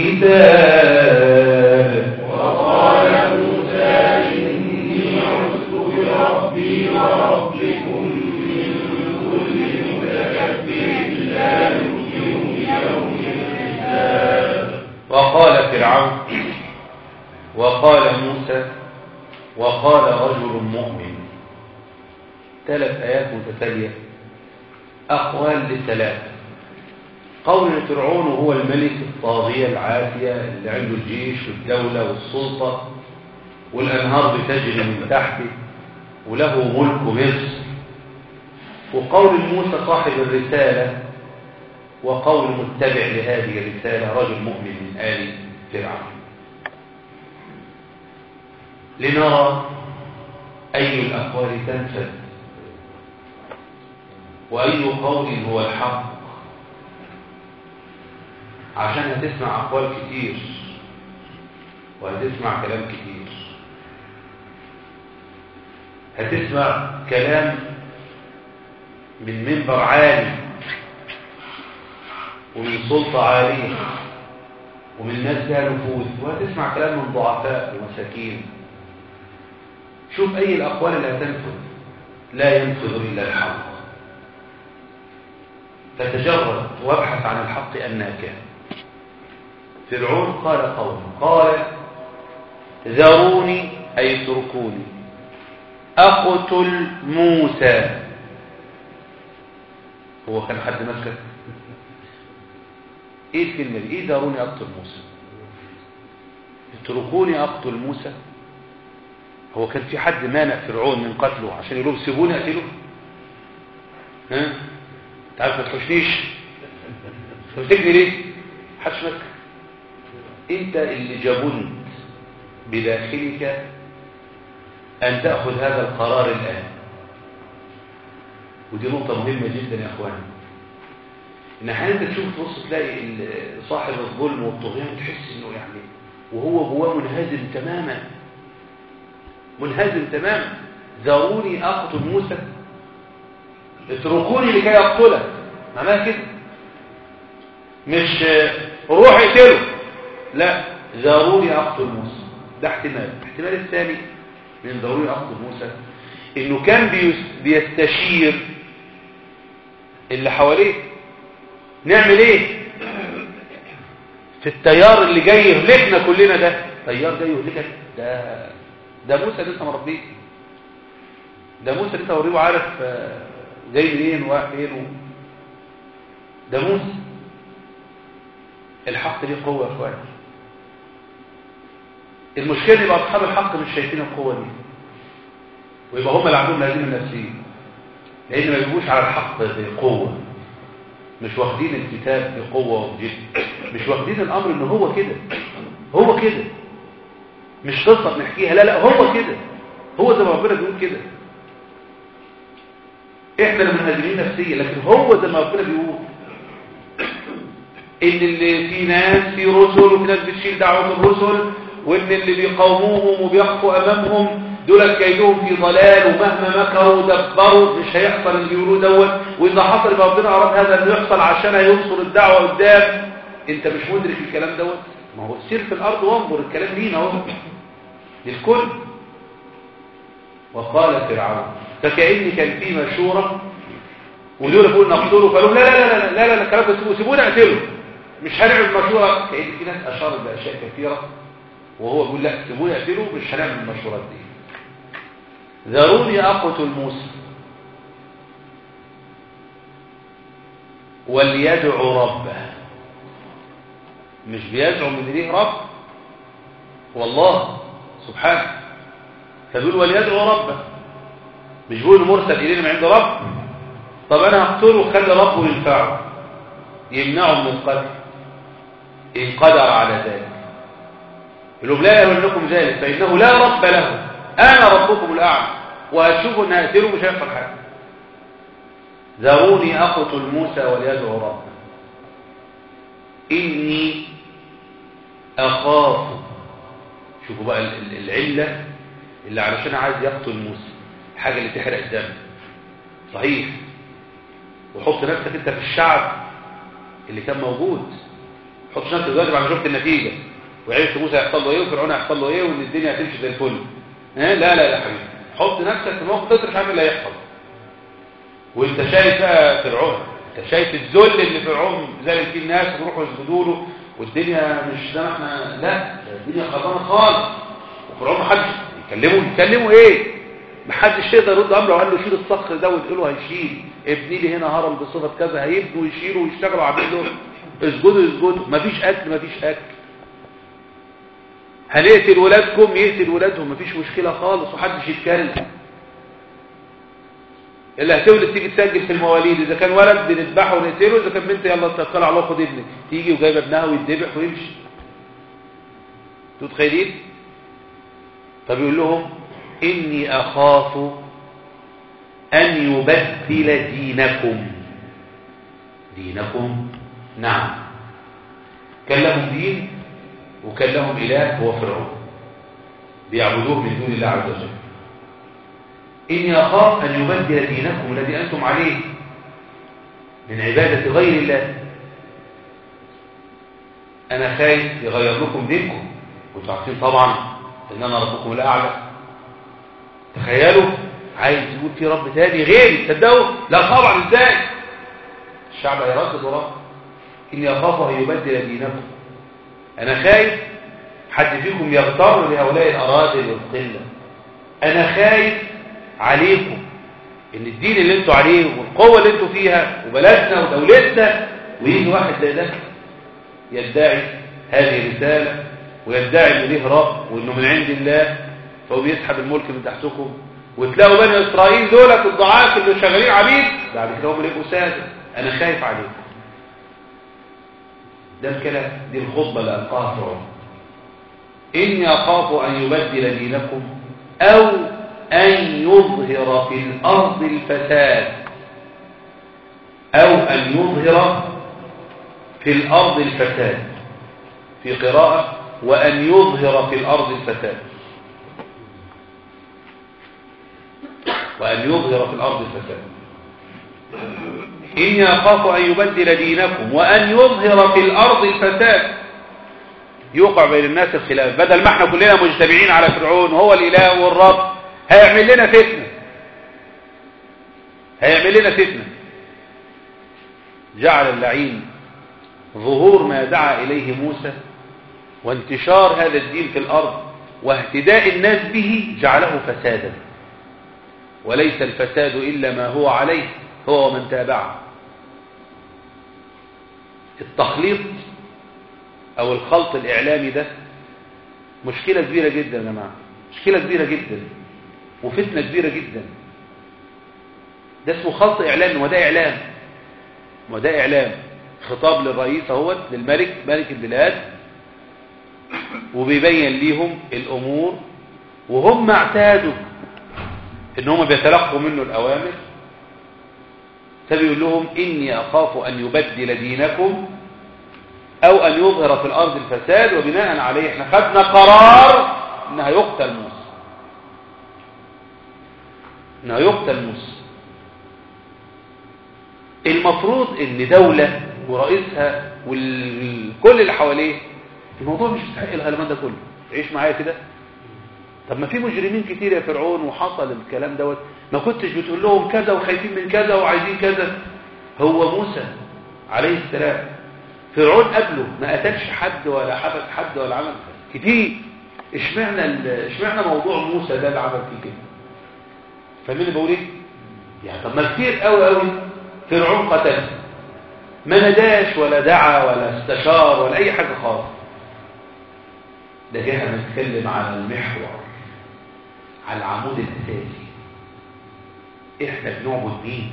Speaker 1: الحساب
Speaker 2: وقال موسى إني عذت بربي وربكم من كل متكبر لا يؤمن بيوم الحساب
Speaker 1: وقال فرعون وقال موسى وقال رجل مؤمن ثلاث آيات متتالية أقوال للثلاثة قول فرعون هو الملك الطاغية العافية اللي عنده الجيش والدولة والسلطة والأنهار بتجري من تحته وله ملك مصر وقول موسى صاحب الرسالة وقول متبع لهذه الرسالة رجل مؤمن من آل فرعون لنرى أي الأقوال تنفذ وأي قول هو الحق عشان هتسمع أقوال كتير وهتسمع كلام كتير هتسمع كلام من منبر عالي ومن سلطة عالية ومن ناس لها نفوذ وهتسمع كلام من ضعفاء ومساكين شوف أي الأقوال اللي هتنفذ لا ينفذ إلا الحق فتجرد وابحث عن الحق أنها كان فرعون قال قوله قال ذروني أي اتركوني أقتل موسى هو كان حد مسكت ايه الكلمة دي ايه ذروني اقتل موسى اتركوني اقتل موسى هو كان في حد مانع فرعون من قتله عشان يقول سيبوني اقتله ها تعرف ما تخشنيش تمسكني ليه حدش مسك انت اللي جبنت بداخلك ان تاخذ هذا القرار الان ودي نقطه مهمه جدا يا اخواني ان احيانا انت تشوف تبص تلاقي ال- صاحب الظلم والطغيان تحس انه يعني وهو جواه منهزم تماما منهزم تماما ذروني اقتل موسى اتركوني لكي اقتله معناها كده مش روح اقتله لا ذروني اقتل موسى ده احتمال الاحتمال الثاني من ذروني اقتل موسى انه كان بيس- بيستشير اللي حواليه نعمل ايه في التيار اللي جاي يهلكنا كلنا ده تيار جاي يهلكك ده ده موسى لسه مربيه ده موسى لسه مربيه وعارف آه، جاي منين ورايح فين و- ده موسى الحق ليه قوه يا اخواني المشكلة يبقى أصحاب الحق مش شايفين القوة دي ويبقى هم اللي عندهم الهزيمة النفسية لأن ما يجيبوش على الحق بقوة مش واخدين الكتاب بقوة وبجد مش واخدين الأمر إن هو كده هو كده مش قصة بنحكيها لا لا هو كده هو زي ما ربنا بيقول كده احنا اللي منهزمين نفسيا لكن هو زي ما ربنا بيقول ان اللي في ناس في رسل وفي ناس بتشيل دعوة الرسل وان اللي بيقاوموهم وبيقفوا امامهم دول كيدهم في ضلال ومهما مكروا دبروا مش هيحصل اللي بيقولوه دوت واذا حصل يبقى ربنا اراد هذا انه يحصل عشان هينصر الدعوه قدام انت مش مدرك الكلام دوت ما هو سير في الارض وانظر الكلام لينا اهو للكل وقال فرعون فكأن كان في مشورة ودول يقول نقتله فقالوا لا لا لا لا لا لا لا الكلام ده سيبوه سيبونا اقتله مش هنعمل مشورة كأن في ناس أشارت بأشياء كثيرة وهو بيقول لا سيبونا اقتله مش هنعمل المشورات دي ذروني أقتل موسى وليدعو ربه مش بيزعم ان ليه رب والله سبحانه فبيقول وليدعو ربه مش بيقول مرسل الينا من عند رب طب انا هقتله خلي ربه ينفعه يمنعه من القتل ان قدر على ذلك يقول لا يهلكم ذلك فانه لا رب له انا ربكم الاعلى وهتشوفوا ان هقتله مش هيحصل حاجه ذروني اقتل موسى وليدعو ربه اني اخاف شوفوا بقى العله اللي علشان عايز يقتل موسى الحاجه اللي تحرق الدم صحيح وحط نفسك انت في الشعب اللي كان موجود حط نفسك دلوقتي بعد ما شفت النتيجه وعرفت موسى هيحصل له ايه وفرعون هيحصل له ايه وان الدنيا هتمشي زي الفل ها لا لا لا حبيبي حط نفسك في موقف تقدر تعمل اللي هيحصل وانت شايف بقى فرعون انت شايف الذل اللي فرعون ذلك فيه الناس ويروحوا يسجدوا له والدنيا مش زي ما احنا لا الدنيا خربانه خالص وفرعون ما حدش يكلموا يكلموا ايه ما حدش يقدر يرد امره وقال له شيل الصخر ده وتقول له هيشيل ابني لي هنا هرم بصفه كذا هيبنوا ويشيلوا ويشتغلوا عبيد اسجدوا اسجدوا مفيش اكل مفيش اكل هنقتل ولادكم يقتل ولادهم مفيش مشكله خالص ومحدش يتكلم اللي هتولد تيجي تسجل في المواليد اذا كان ولد بنذبحه ونقتله اذا كان بنت يلا توكل على الله خد ابنك تيجي وجايبه ابنها ويتذبح ويمشي انتوا متخيلين طب يقول لهم اني اخاف ان يبدل دينكم دينكم نعم كان لهم دين وكان لهم اله هو فرعون بيعبدوه من دون الله عز وجل إني أخاف أن يبدل دينكم الذي أنتم عليه من عبادة غير الله أنا خايف يغير لكم دينكم وانتم عارفين طبعا إن أنا ربكم الأعلى تخيلوا عايز يقول في رب تاني غيري تصدقوا لا طبعا ازاي الشعب هيردد وراه إني أخاف أن يبدل دينكم أنا خايف حد فيكم يغتر بهؤلاء الأراذل والقلة أنا خايف عليكم ان الدين اللي انتوا عليه والقوة اللي انتوا فيها وبلدنا ودولتنا ويجي واحد زي ده يدعي هذه الرسالة ويدعي انه ليه رب وانه من عند الله فهو بيسحب الملك من تحتكم وتلاقوا بني اسرائيل دولت الضعاف اللي شغالين عبيد بعد كده هم يبقوا سادة انا خايف عليكم ده الكلام دي الخطبة اللي ألقاها فرعون إني أخاف أن يبدل دينكم أو أن يظهر في الأرض الفساد أو أن يظهر في الأرض الفساد في قراءة وأن يظهر في الأرض الفساد وأن يظهر في الأرض الفساد إني أخاف أن يبدل دينكم وأن يظهر في الأرض الفساد يوقع بين الناس الخلاف بدل ما احنا كلنا مجتمعين على فرعون هو الإله والرب هيعمل لنا فتنة هيعمل لنا فتنة جعل اللعين ظهور ما دعا إليه موسى وانتشار هذا الدين في الأرض واهتداء الناس به جعله فسادا وليس الفساد إلا ما هو عليه هو ومن تابعه التخليط أو الخلط الإعلامي ده مشكلة كبيرة جدا يا جماعة مشكلة كبيرة جدا وفتنة كبيرة جدا ده اسمه خلط إعلام وده إعلام وده إعلام خطاب للرئيس اهوت للملك ملك البلاد وبيبين ليهم الأمور وهم اعتادوا ان هم بيتلقوا منه الأوامر فبيقول لهم إني أخاف أن يبدل دينكم أو أن يظهر في الأرض الفساد وبناء عليه احنا خدنا قرار إنها يقتل موسى إنها يقتل موسى المفروض إن دولة ورئيسها وكل اللي حواليه الموضوع مش مستحق الغلمان ده كله عيش معايا كده طب ما في مجرمين كتير يا فرعون وحصل الكلام دوت ما كنتش بتقول لهم كذا وخايفين من كذا وعايزين كذا هو موسى عليه السلام فرعون قبله ما قتلش حد ولا حبس حد ولا عمل كتير اشمعنى ال- اشمعنى موضوع موسى ده اللي عمل فيه كده فاهمين اللي بقول ايه يعني طب ما كتير قوي قوي فرعون قتل ما نداش ولا دعا ولا استشار ولا اي حاجه خالص ده جه نتكلم على المحور على العمود الاساسي احنا بنعبد مين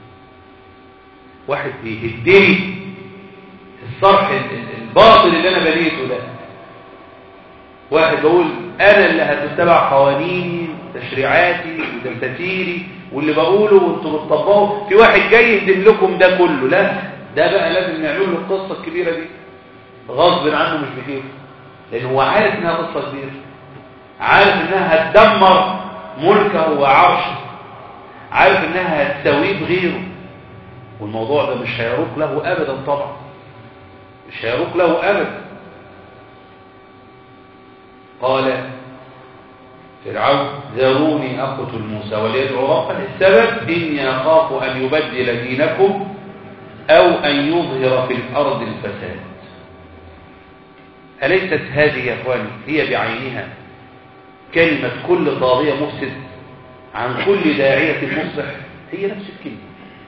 Speaker 1: واحد بيهدني الصرح ال- ال- الباطل اللي انا بنيته ده واحد بقول انا اللي هتتبع قوانيني وتشريعاتي ودستاتيري واللي بقوله وانتوا بتطبقوا في واحد جاي يهدم لكم ده كله لا ده بقى لازم نعمل له القصه الكبيره دي غصب عنه مش بكيفه لان هو عارف انها قصه كبيره عارف انها هتدمر ملكه وعرشه عارف انها هتساويه بغيره والموضوع ده مش هيروق له ابدا طبعا مش هيروق له ابدا قال فرعون ذروني اقتل موسى وليدعو ربه السبب اني اخاف ان يبدل دينكم او ان يظهر في الارض الفساد اليست هذه يا اخواني هي بعينها كلمه كل طاغيه مفسد عن كل داعيه مصلح هي نفس الكلمه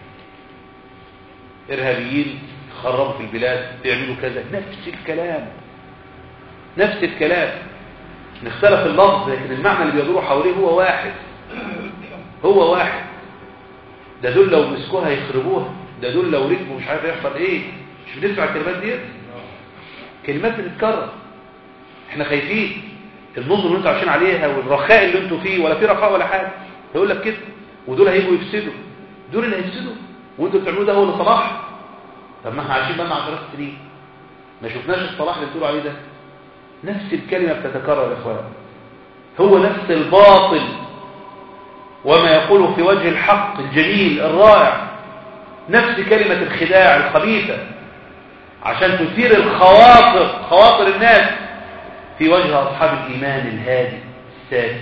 Speaker 1: ارهابيين خربوا في البلاد بيعملوا كذا نفس الكلام نفس الكلام نختلف اللفظ لكن المعنى اللي بيدور حواليه هو واحد هو واحد ده دول لو مسكوها يخربوها ده دول لو ركبوا مش عارف يحصل ايه مش بنسمع الكلمات ديت كلمات بتتكرر احنا خايفين النظم اللي انتوا عايشين عليها والرخاء اللي انتوا فيه ولا في رخاء ولا حاجه يقول لك كده ودول هيجوا يفسدوا دول اللي هيفسدوا وانتوا بتعملوه ده هو اللي صلاح طب ما احنا عايشين بقى عشرات سنين ما شفناش الصلاح اللي بتقولوا عليه ده نفس الكلمة بتتكرر يا اخوان هو نفس الباطل وما يقوله في وجه الحق الجميل الرائع نفس كلمة الخداع الخبيثة عشان تثير الخواطر خواطر الناس في وجه أصحاب الإيمان الهادي الساكن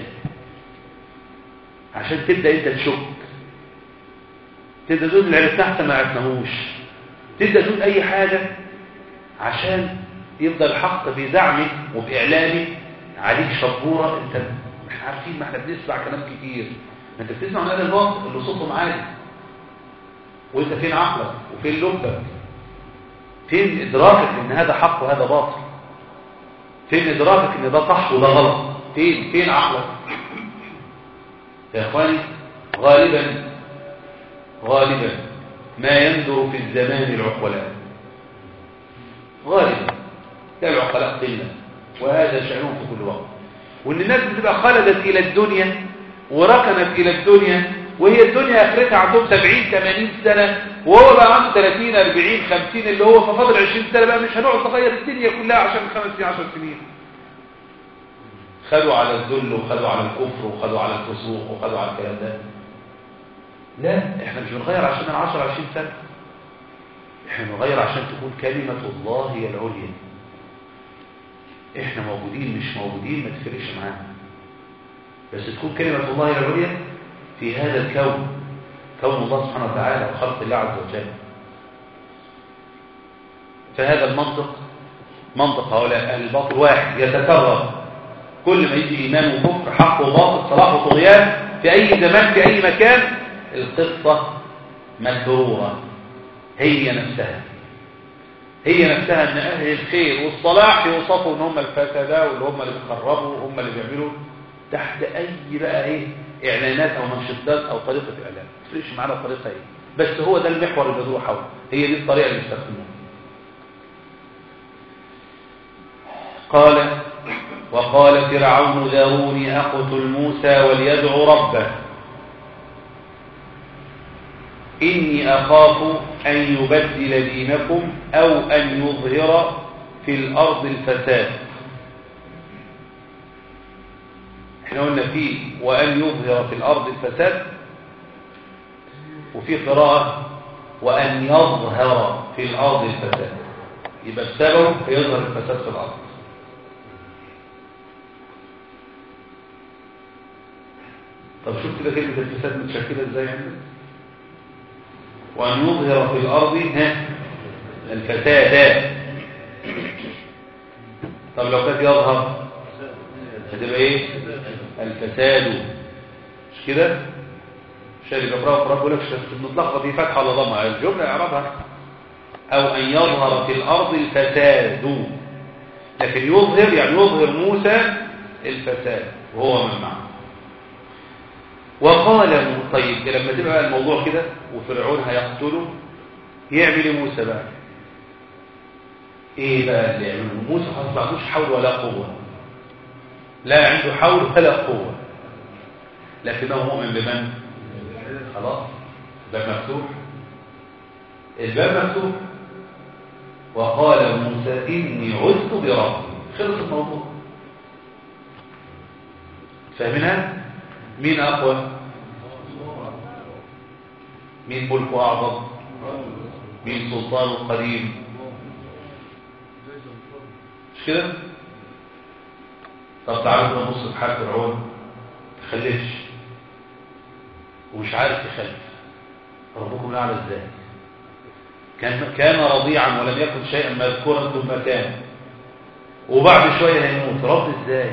Speaker 1: عشان تبدأ أنت تشك تبدأ تقول اللي عرفناه احسن ما عرفناهوش تبدأ تقول أي حاجة عشان يفضل الحق في زعمه وبإعلامه عليك شبورة انت احنا عارفين ما احنا بنسمع كلام كتير ما انت بتسمع من هذا الباطل اللي صوتهم عالي وانت فين عقلك وفين لبك فين ادراكك ان هذا حق وهذا باطل فين ادراكك ان ده صح وده غلط فين فين عقلك يا اخواني غالبا غالبا ما يندر في الزمان العقلاء غالبا لا العقلاء قلة وهذا شأنهم في كل وقت وان الناس بتبقى خلدت الى الدنيا وركنت الى الدنيا وهي الدنيا اخرتها عندهم 70 80 سنة وهو بقى عنده 30 40 50 اللي هو ففاضل 20 سنة بقى مش هنقعد نغير الدنيا كلها عشان خمس سنين 10 سنين خدوا على الذل وخدوا على الكفر وخدوا على الفسوق وخدوا على الكلام ده لا احنا مش بنغير عشان 10 20 سنة احنا بنغير عشان تكون كلمة الله هي العليا احنا موجودين مش موجودين ما تفرقش معانا بس تكون كلمة الله هي العليا في هذا الكون كون الله سبحانه وتعالى وخلق الله عز وجل فهذا المنطق منطق هؤلاء أهل الباطل واحد يتكرر كل ما يجي إيمان وكفر حق وباطل صلاح وطغيان في أي زمان في أي مكان القصة مكرورة هي نفسها هي نفسها ان اهل الخير والصلاح يوصفوا ان هم الفسدة واللي هم اللي بيخربوا وهم اللي بيعملوا تحت اي بقى ايه اعلانات او منشطات او طريقة اعلان ما تفرقش معانا الطريقة ايه بس هو ده المحور اللي بيدور حوله هي دي الطريقة اللي بيستخدموها قال وقال فرعون ذروني اقتل موسى وليدعو ربه إني أخاف أن يبدل دينكم أو أن يظهر في الأرض الفساد احنا قلنا فيه وأن يظهر في الأرض الفساد وفي قراءة وأن يظهر في الأرض الفساد يبقى السبب يظهر الفساد في الأرض طب شوف كده كلمة الفساد متشكلة ازاي عندك وأن يظهر في الأرض ها الفساد طب لو كانت يظهر هتبقى ايه الفساد مش كده شاري بقرأ وقرأ بقول لك مطلقة في فتحة ولا ضمة الجملة اعربها أو أن يظهر في الأرض الفساد لكن يظهر يعني يظهر موسى الفساد وهو من معه وقال طيب لما تبقى الموضوع كده وفرعون هيقتله يعمل ايه موسى بقى ايه بقى اللي يعمله موسى خلاص ما عندوش حول ولا قوه لا عنده حول ولا قوه لكنه مؤمن بمن خلاص الباب مفتوح الباب مفتوح وقال موسى اني عذت بربي خلص الموضوع فاهمينها مين أقوى مين ملكه أعظم مين سلطانه قديم مش كده طب تعالوا كده نبص في حال فرعون تخلفش ومش عارف يخلف ربكم الاعلى ازاي كان كان رضيعا ولم يكن شيئا مذكورا ثم كان وبعد شويه هيموت رب ازاي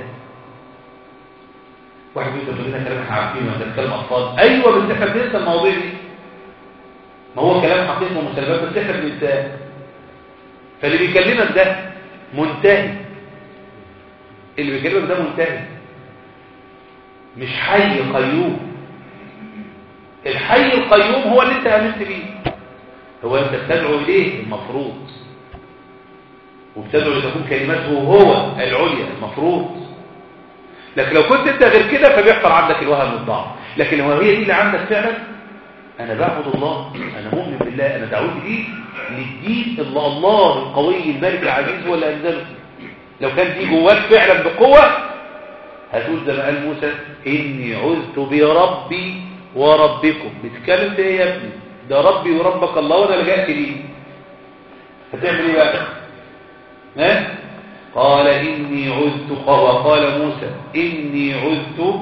Speaker 1: واحد بيقول لنا كلام احنا عارفينه ولا بنتكلم اطفال ايوه بس احنا بننسى المواضيع دي ما هو كلام حقيقي ومسلمات بس احنا بننساه فاللي بيكلمك ده منتهي اللي بيكلمك ده منتهي مش حي قيوم الحي القيوم هو اللي انت امنت بيه هو انت بتدعو اليه المفروض وبتدعو لتكون كلمته هو العليا المفروض لكن لو كنت انت غير كده فبيحصل عندك الوهم والضعف لكن لو هي دي اللي عندك فعلا انا بعبد الله انا مؤمن بالله انا دعوتي دي للدين اللي الله القوي الملك العزيز هو اللي انزله لو كان دي جواك فعلا بقوه هتقول زي ما قال موسى اني عذت بربي وربكم بتتكلم في ايه يا ابني ده ربي وربك الله وانا لجأت ليه هتعمل ايه بقى ها قال إني عذت وقال موسى إني عذت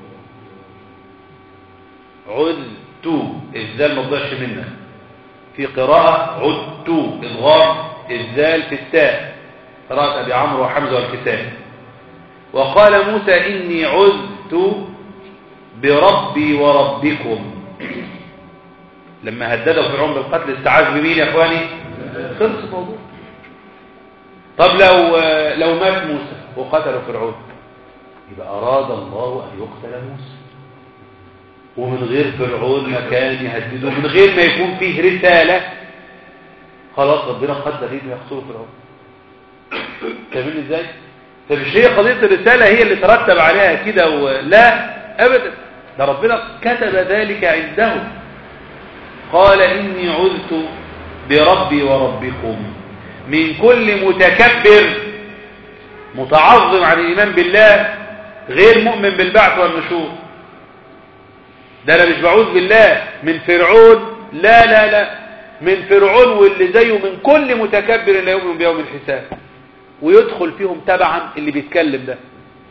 Speaker 1: عذت الزال ما تضيعش منك في قراءة عدت إضغام الزال في التاء قراءة أبي عمرو وحمزة والكتاب وقال موسى إني عذت بربي وربكم لما هدده فرعون بالقتل استعاذ بمين يا اخواني خلص الموضوع طب لو لو مات موسى وقتل فرعون يبقى أراد الله أن يقتل موسى ومن غير فرعون ما كان يهدده من غير ما يكون فيه رسالة خلاص ربنا قدر ايه يقتل فرعون فاهمين ازاي فمش هي قضية الرسالة هي اللي ترتب عليها كده ولا أبدا ده ربنا كتب ذلك عنده قال إني عذت بربي وربكم من كل متكبر متعظم عن الإيمان بالله غير مؤمن بالبعث والنشور ده أنا مش بعوذ بالله من فرعون لا لا لا من فرعون واللي زيه من كل متكبر لا يؤمن بيوم الحساب ويدخل فيهم تبعا اللي بيتكلم ده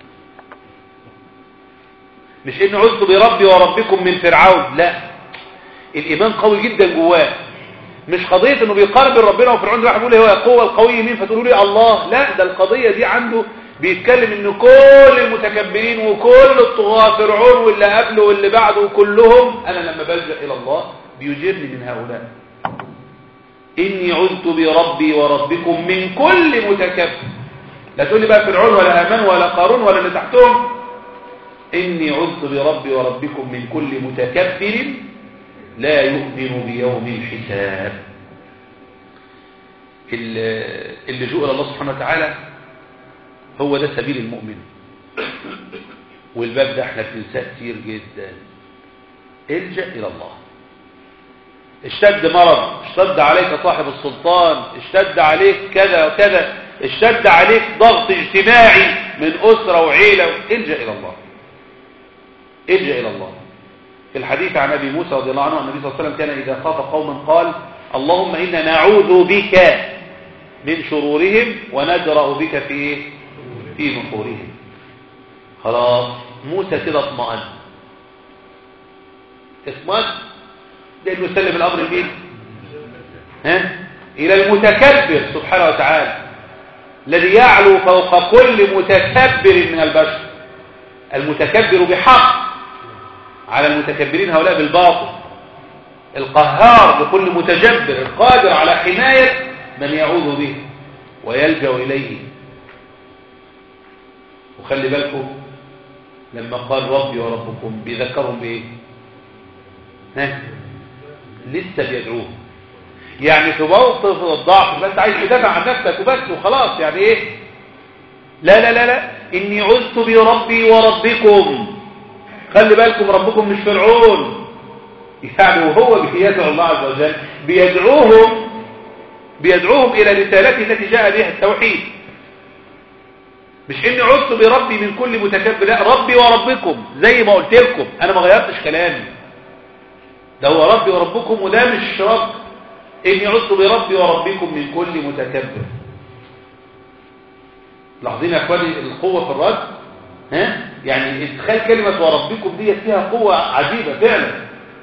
Speaker 1: مش ان عذت بربي وربكم من فرعون لا الايمان قوي جدا جواه مش قضية انه بيقارب ربنا وفرعون ده واحد بيقول هو القوة القوية مين فتقولوا لي الله لا ده القضية دي عنده بيتكلم ان كل المتكبرين وكل الطغاة فرعون واللي قبله واللي بعده كلهم انا لما بلجأ الى الله بيجيرني من هؤلاء إني عذت بربي وربكم من كل متكبر لا تقول لي بقى فرعون ولا هامان ولا قارون ولا اللي تحتهم إني عذت بربي وربكم من كل متكبر لا يؤمن بيوم الحساب ال- اللجوء إلى الله سبحانه وتعالى هو ده سبيل المؤمن والباب ده احنا بننساه كتير جدا الجأ إلى الله اشتد مرض اشتد عليك صاحب السلطان اشتد عليك كذا وكذا اشتد عليك ضغط اجتماعي من أسرة وعيلة الجأ إلى الله الجأ إلى الله في الحديث عن أبي موسى رضي الله عنه النبي صلى الله عليه وسلم كان إذا خاف قوما قال اللهم إنا نعوذ بك من شرورهم وندرأ بك في إيه؟ في نحورهم خلاص موسى كده اطمأن اطمأن لأنه يسلم الأمر لمين ها إلى المتكبر سبحانه وتعالى الذي يعلو فوق كل متكبر من البشر المتكبر بحق على المتكبرين هؤلاء بالباطل القهار لكل متجبر القادر على حماية من يعوذ به ويلجأ إليه وخلي بالكم لما قال ربي وربكم بيذكرهم بإيه ها لسه بيدعوه يعني في موقف الضعف بس عايز تدافع عن نفسك وبس وخلاص يعني ايه لا لا لا لا اني عذت بربي وربكم خلي بالكم ربكم مش فرعون يعني وهو بيدعو الله عز وجل بيدعوهم بيدعوهم الى رسالته التي جاء بها التوحيد مش اني عذت بربي من كل متكبر لا ربي وربكم زي ما قلت لكم انا ما غيرتش كلامي ده هو ربي وربكم وده مش رب إني عدت بربي وربكم من كل متكبر لاحظين يا اخواني القوة في الرد ها يعني ادخال كلمة وربكم دي فيها قوة عجيبة فعلا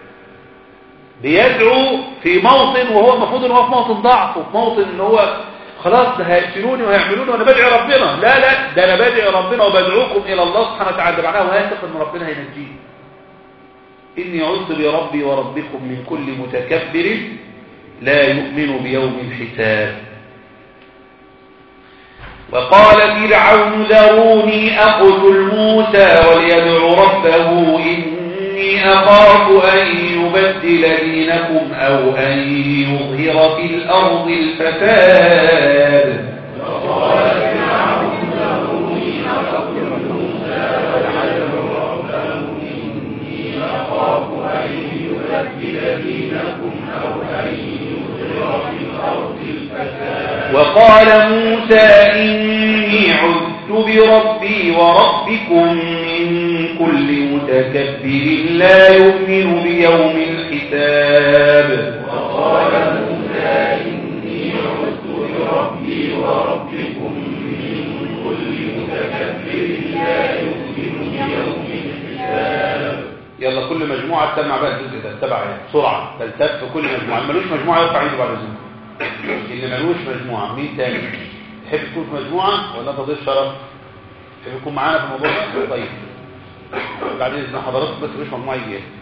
Speaker 1: بيدعو في موطن وهو المفروض ان هو في موطن ضعف وفي موطن ان هو خلاص ده هيقتلوني وهيعملوني وانا بدعي ربنا لا لا ده انا بدعي ربنا وبدعوكم الى الله سبحانه وتعالى ده معناه واثق ان ربنا هينجيه إني عذت بربي وربكم من كل متكبر لا يؤمن بيوم الحساب وقال فرعون ذروني أقتل موسى وليدع ربه إني أخاف أن يبدل دينكم أو أن يظهر في الأرض الفساد وقال موسى إني عذت بربي وربكم من كل متكبر لا يؤمن بيوم الحساب
Speaker 2: وقال موسى إني عذت بربي وربكم من كل متكبر لا يؤمن بيوم الحساب
Speaker 1: يلا كل مجموعة تسمع بقى الجزء ده اتبع يعني بسرعة تلتف كل مجموعة اللي ملوش مجموعة يرفع ايده بعد الزمن اللي ملوش مجموعة مين تاني تحب تكون في مجموعة ولا انت ضيف شرف تحب تكون معانا في الموضوع ده طيب بعد اذن حضراتكم بس مش مجموعة يجي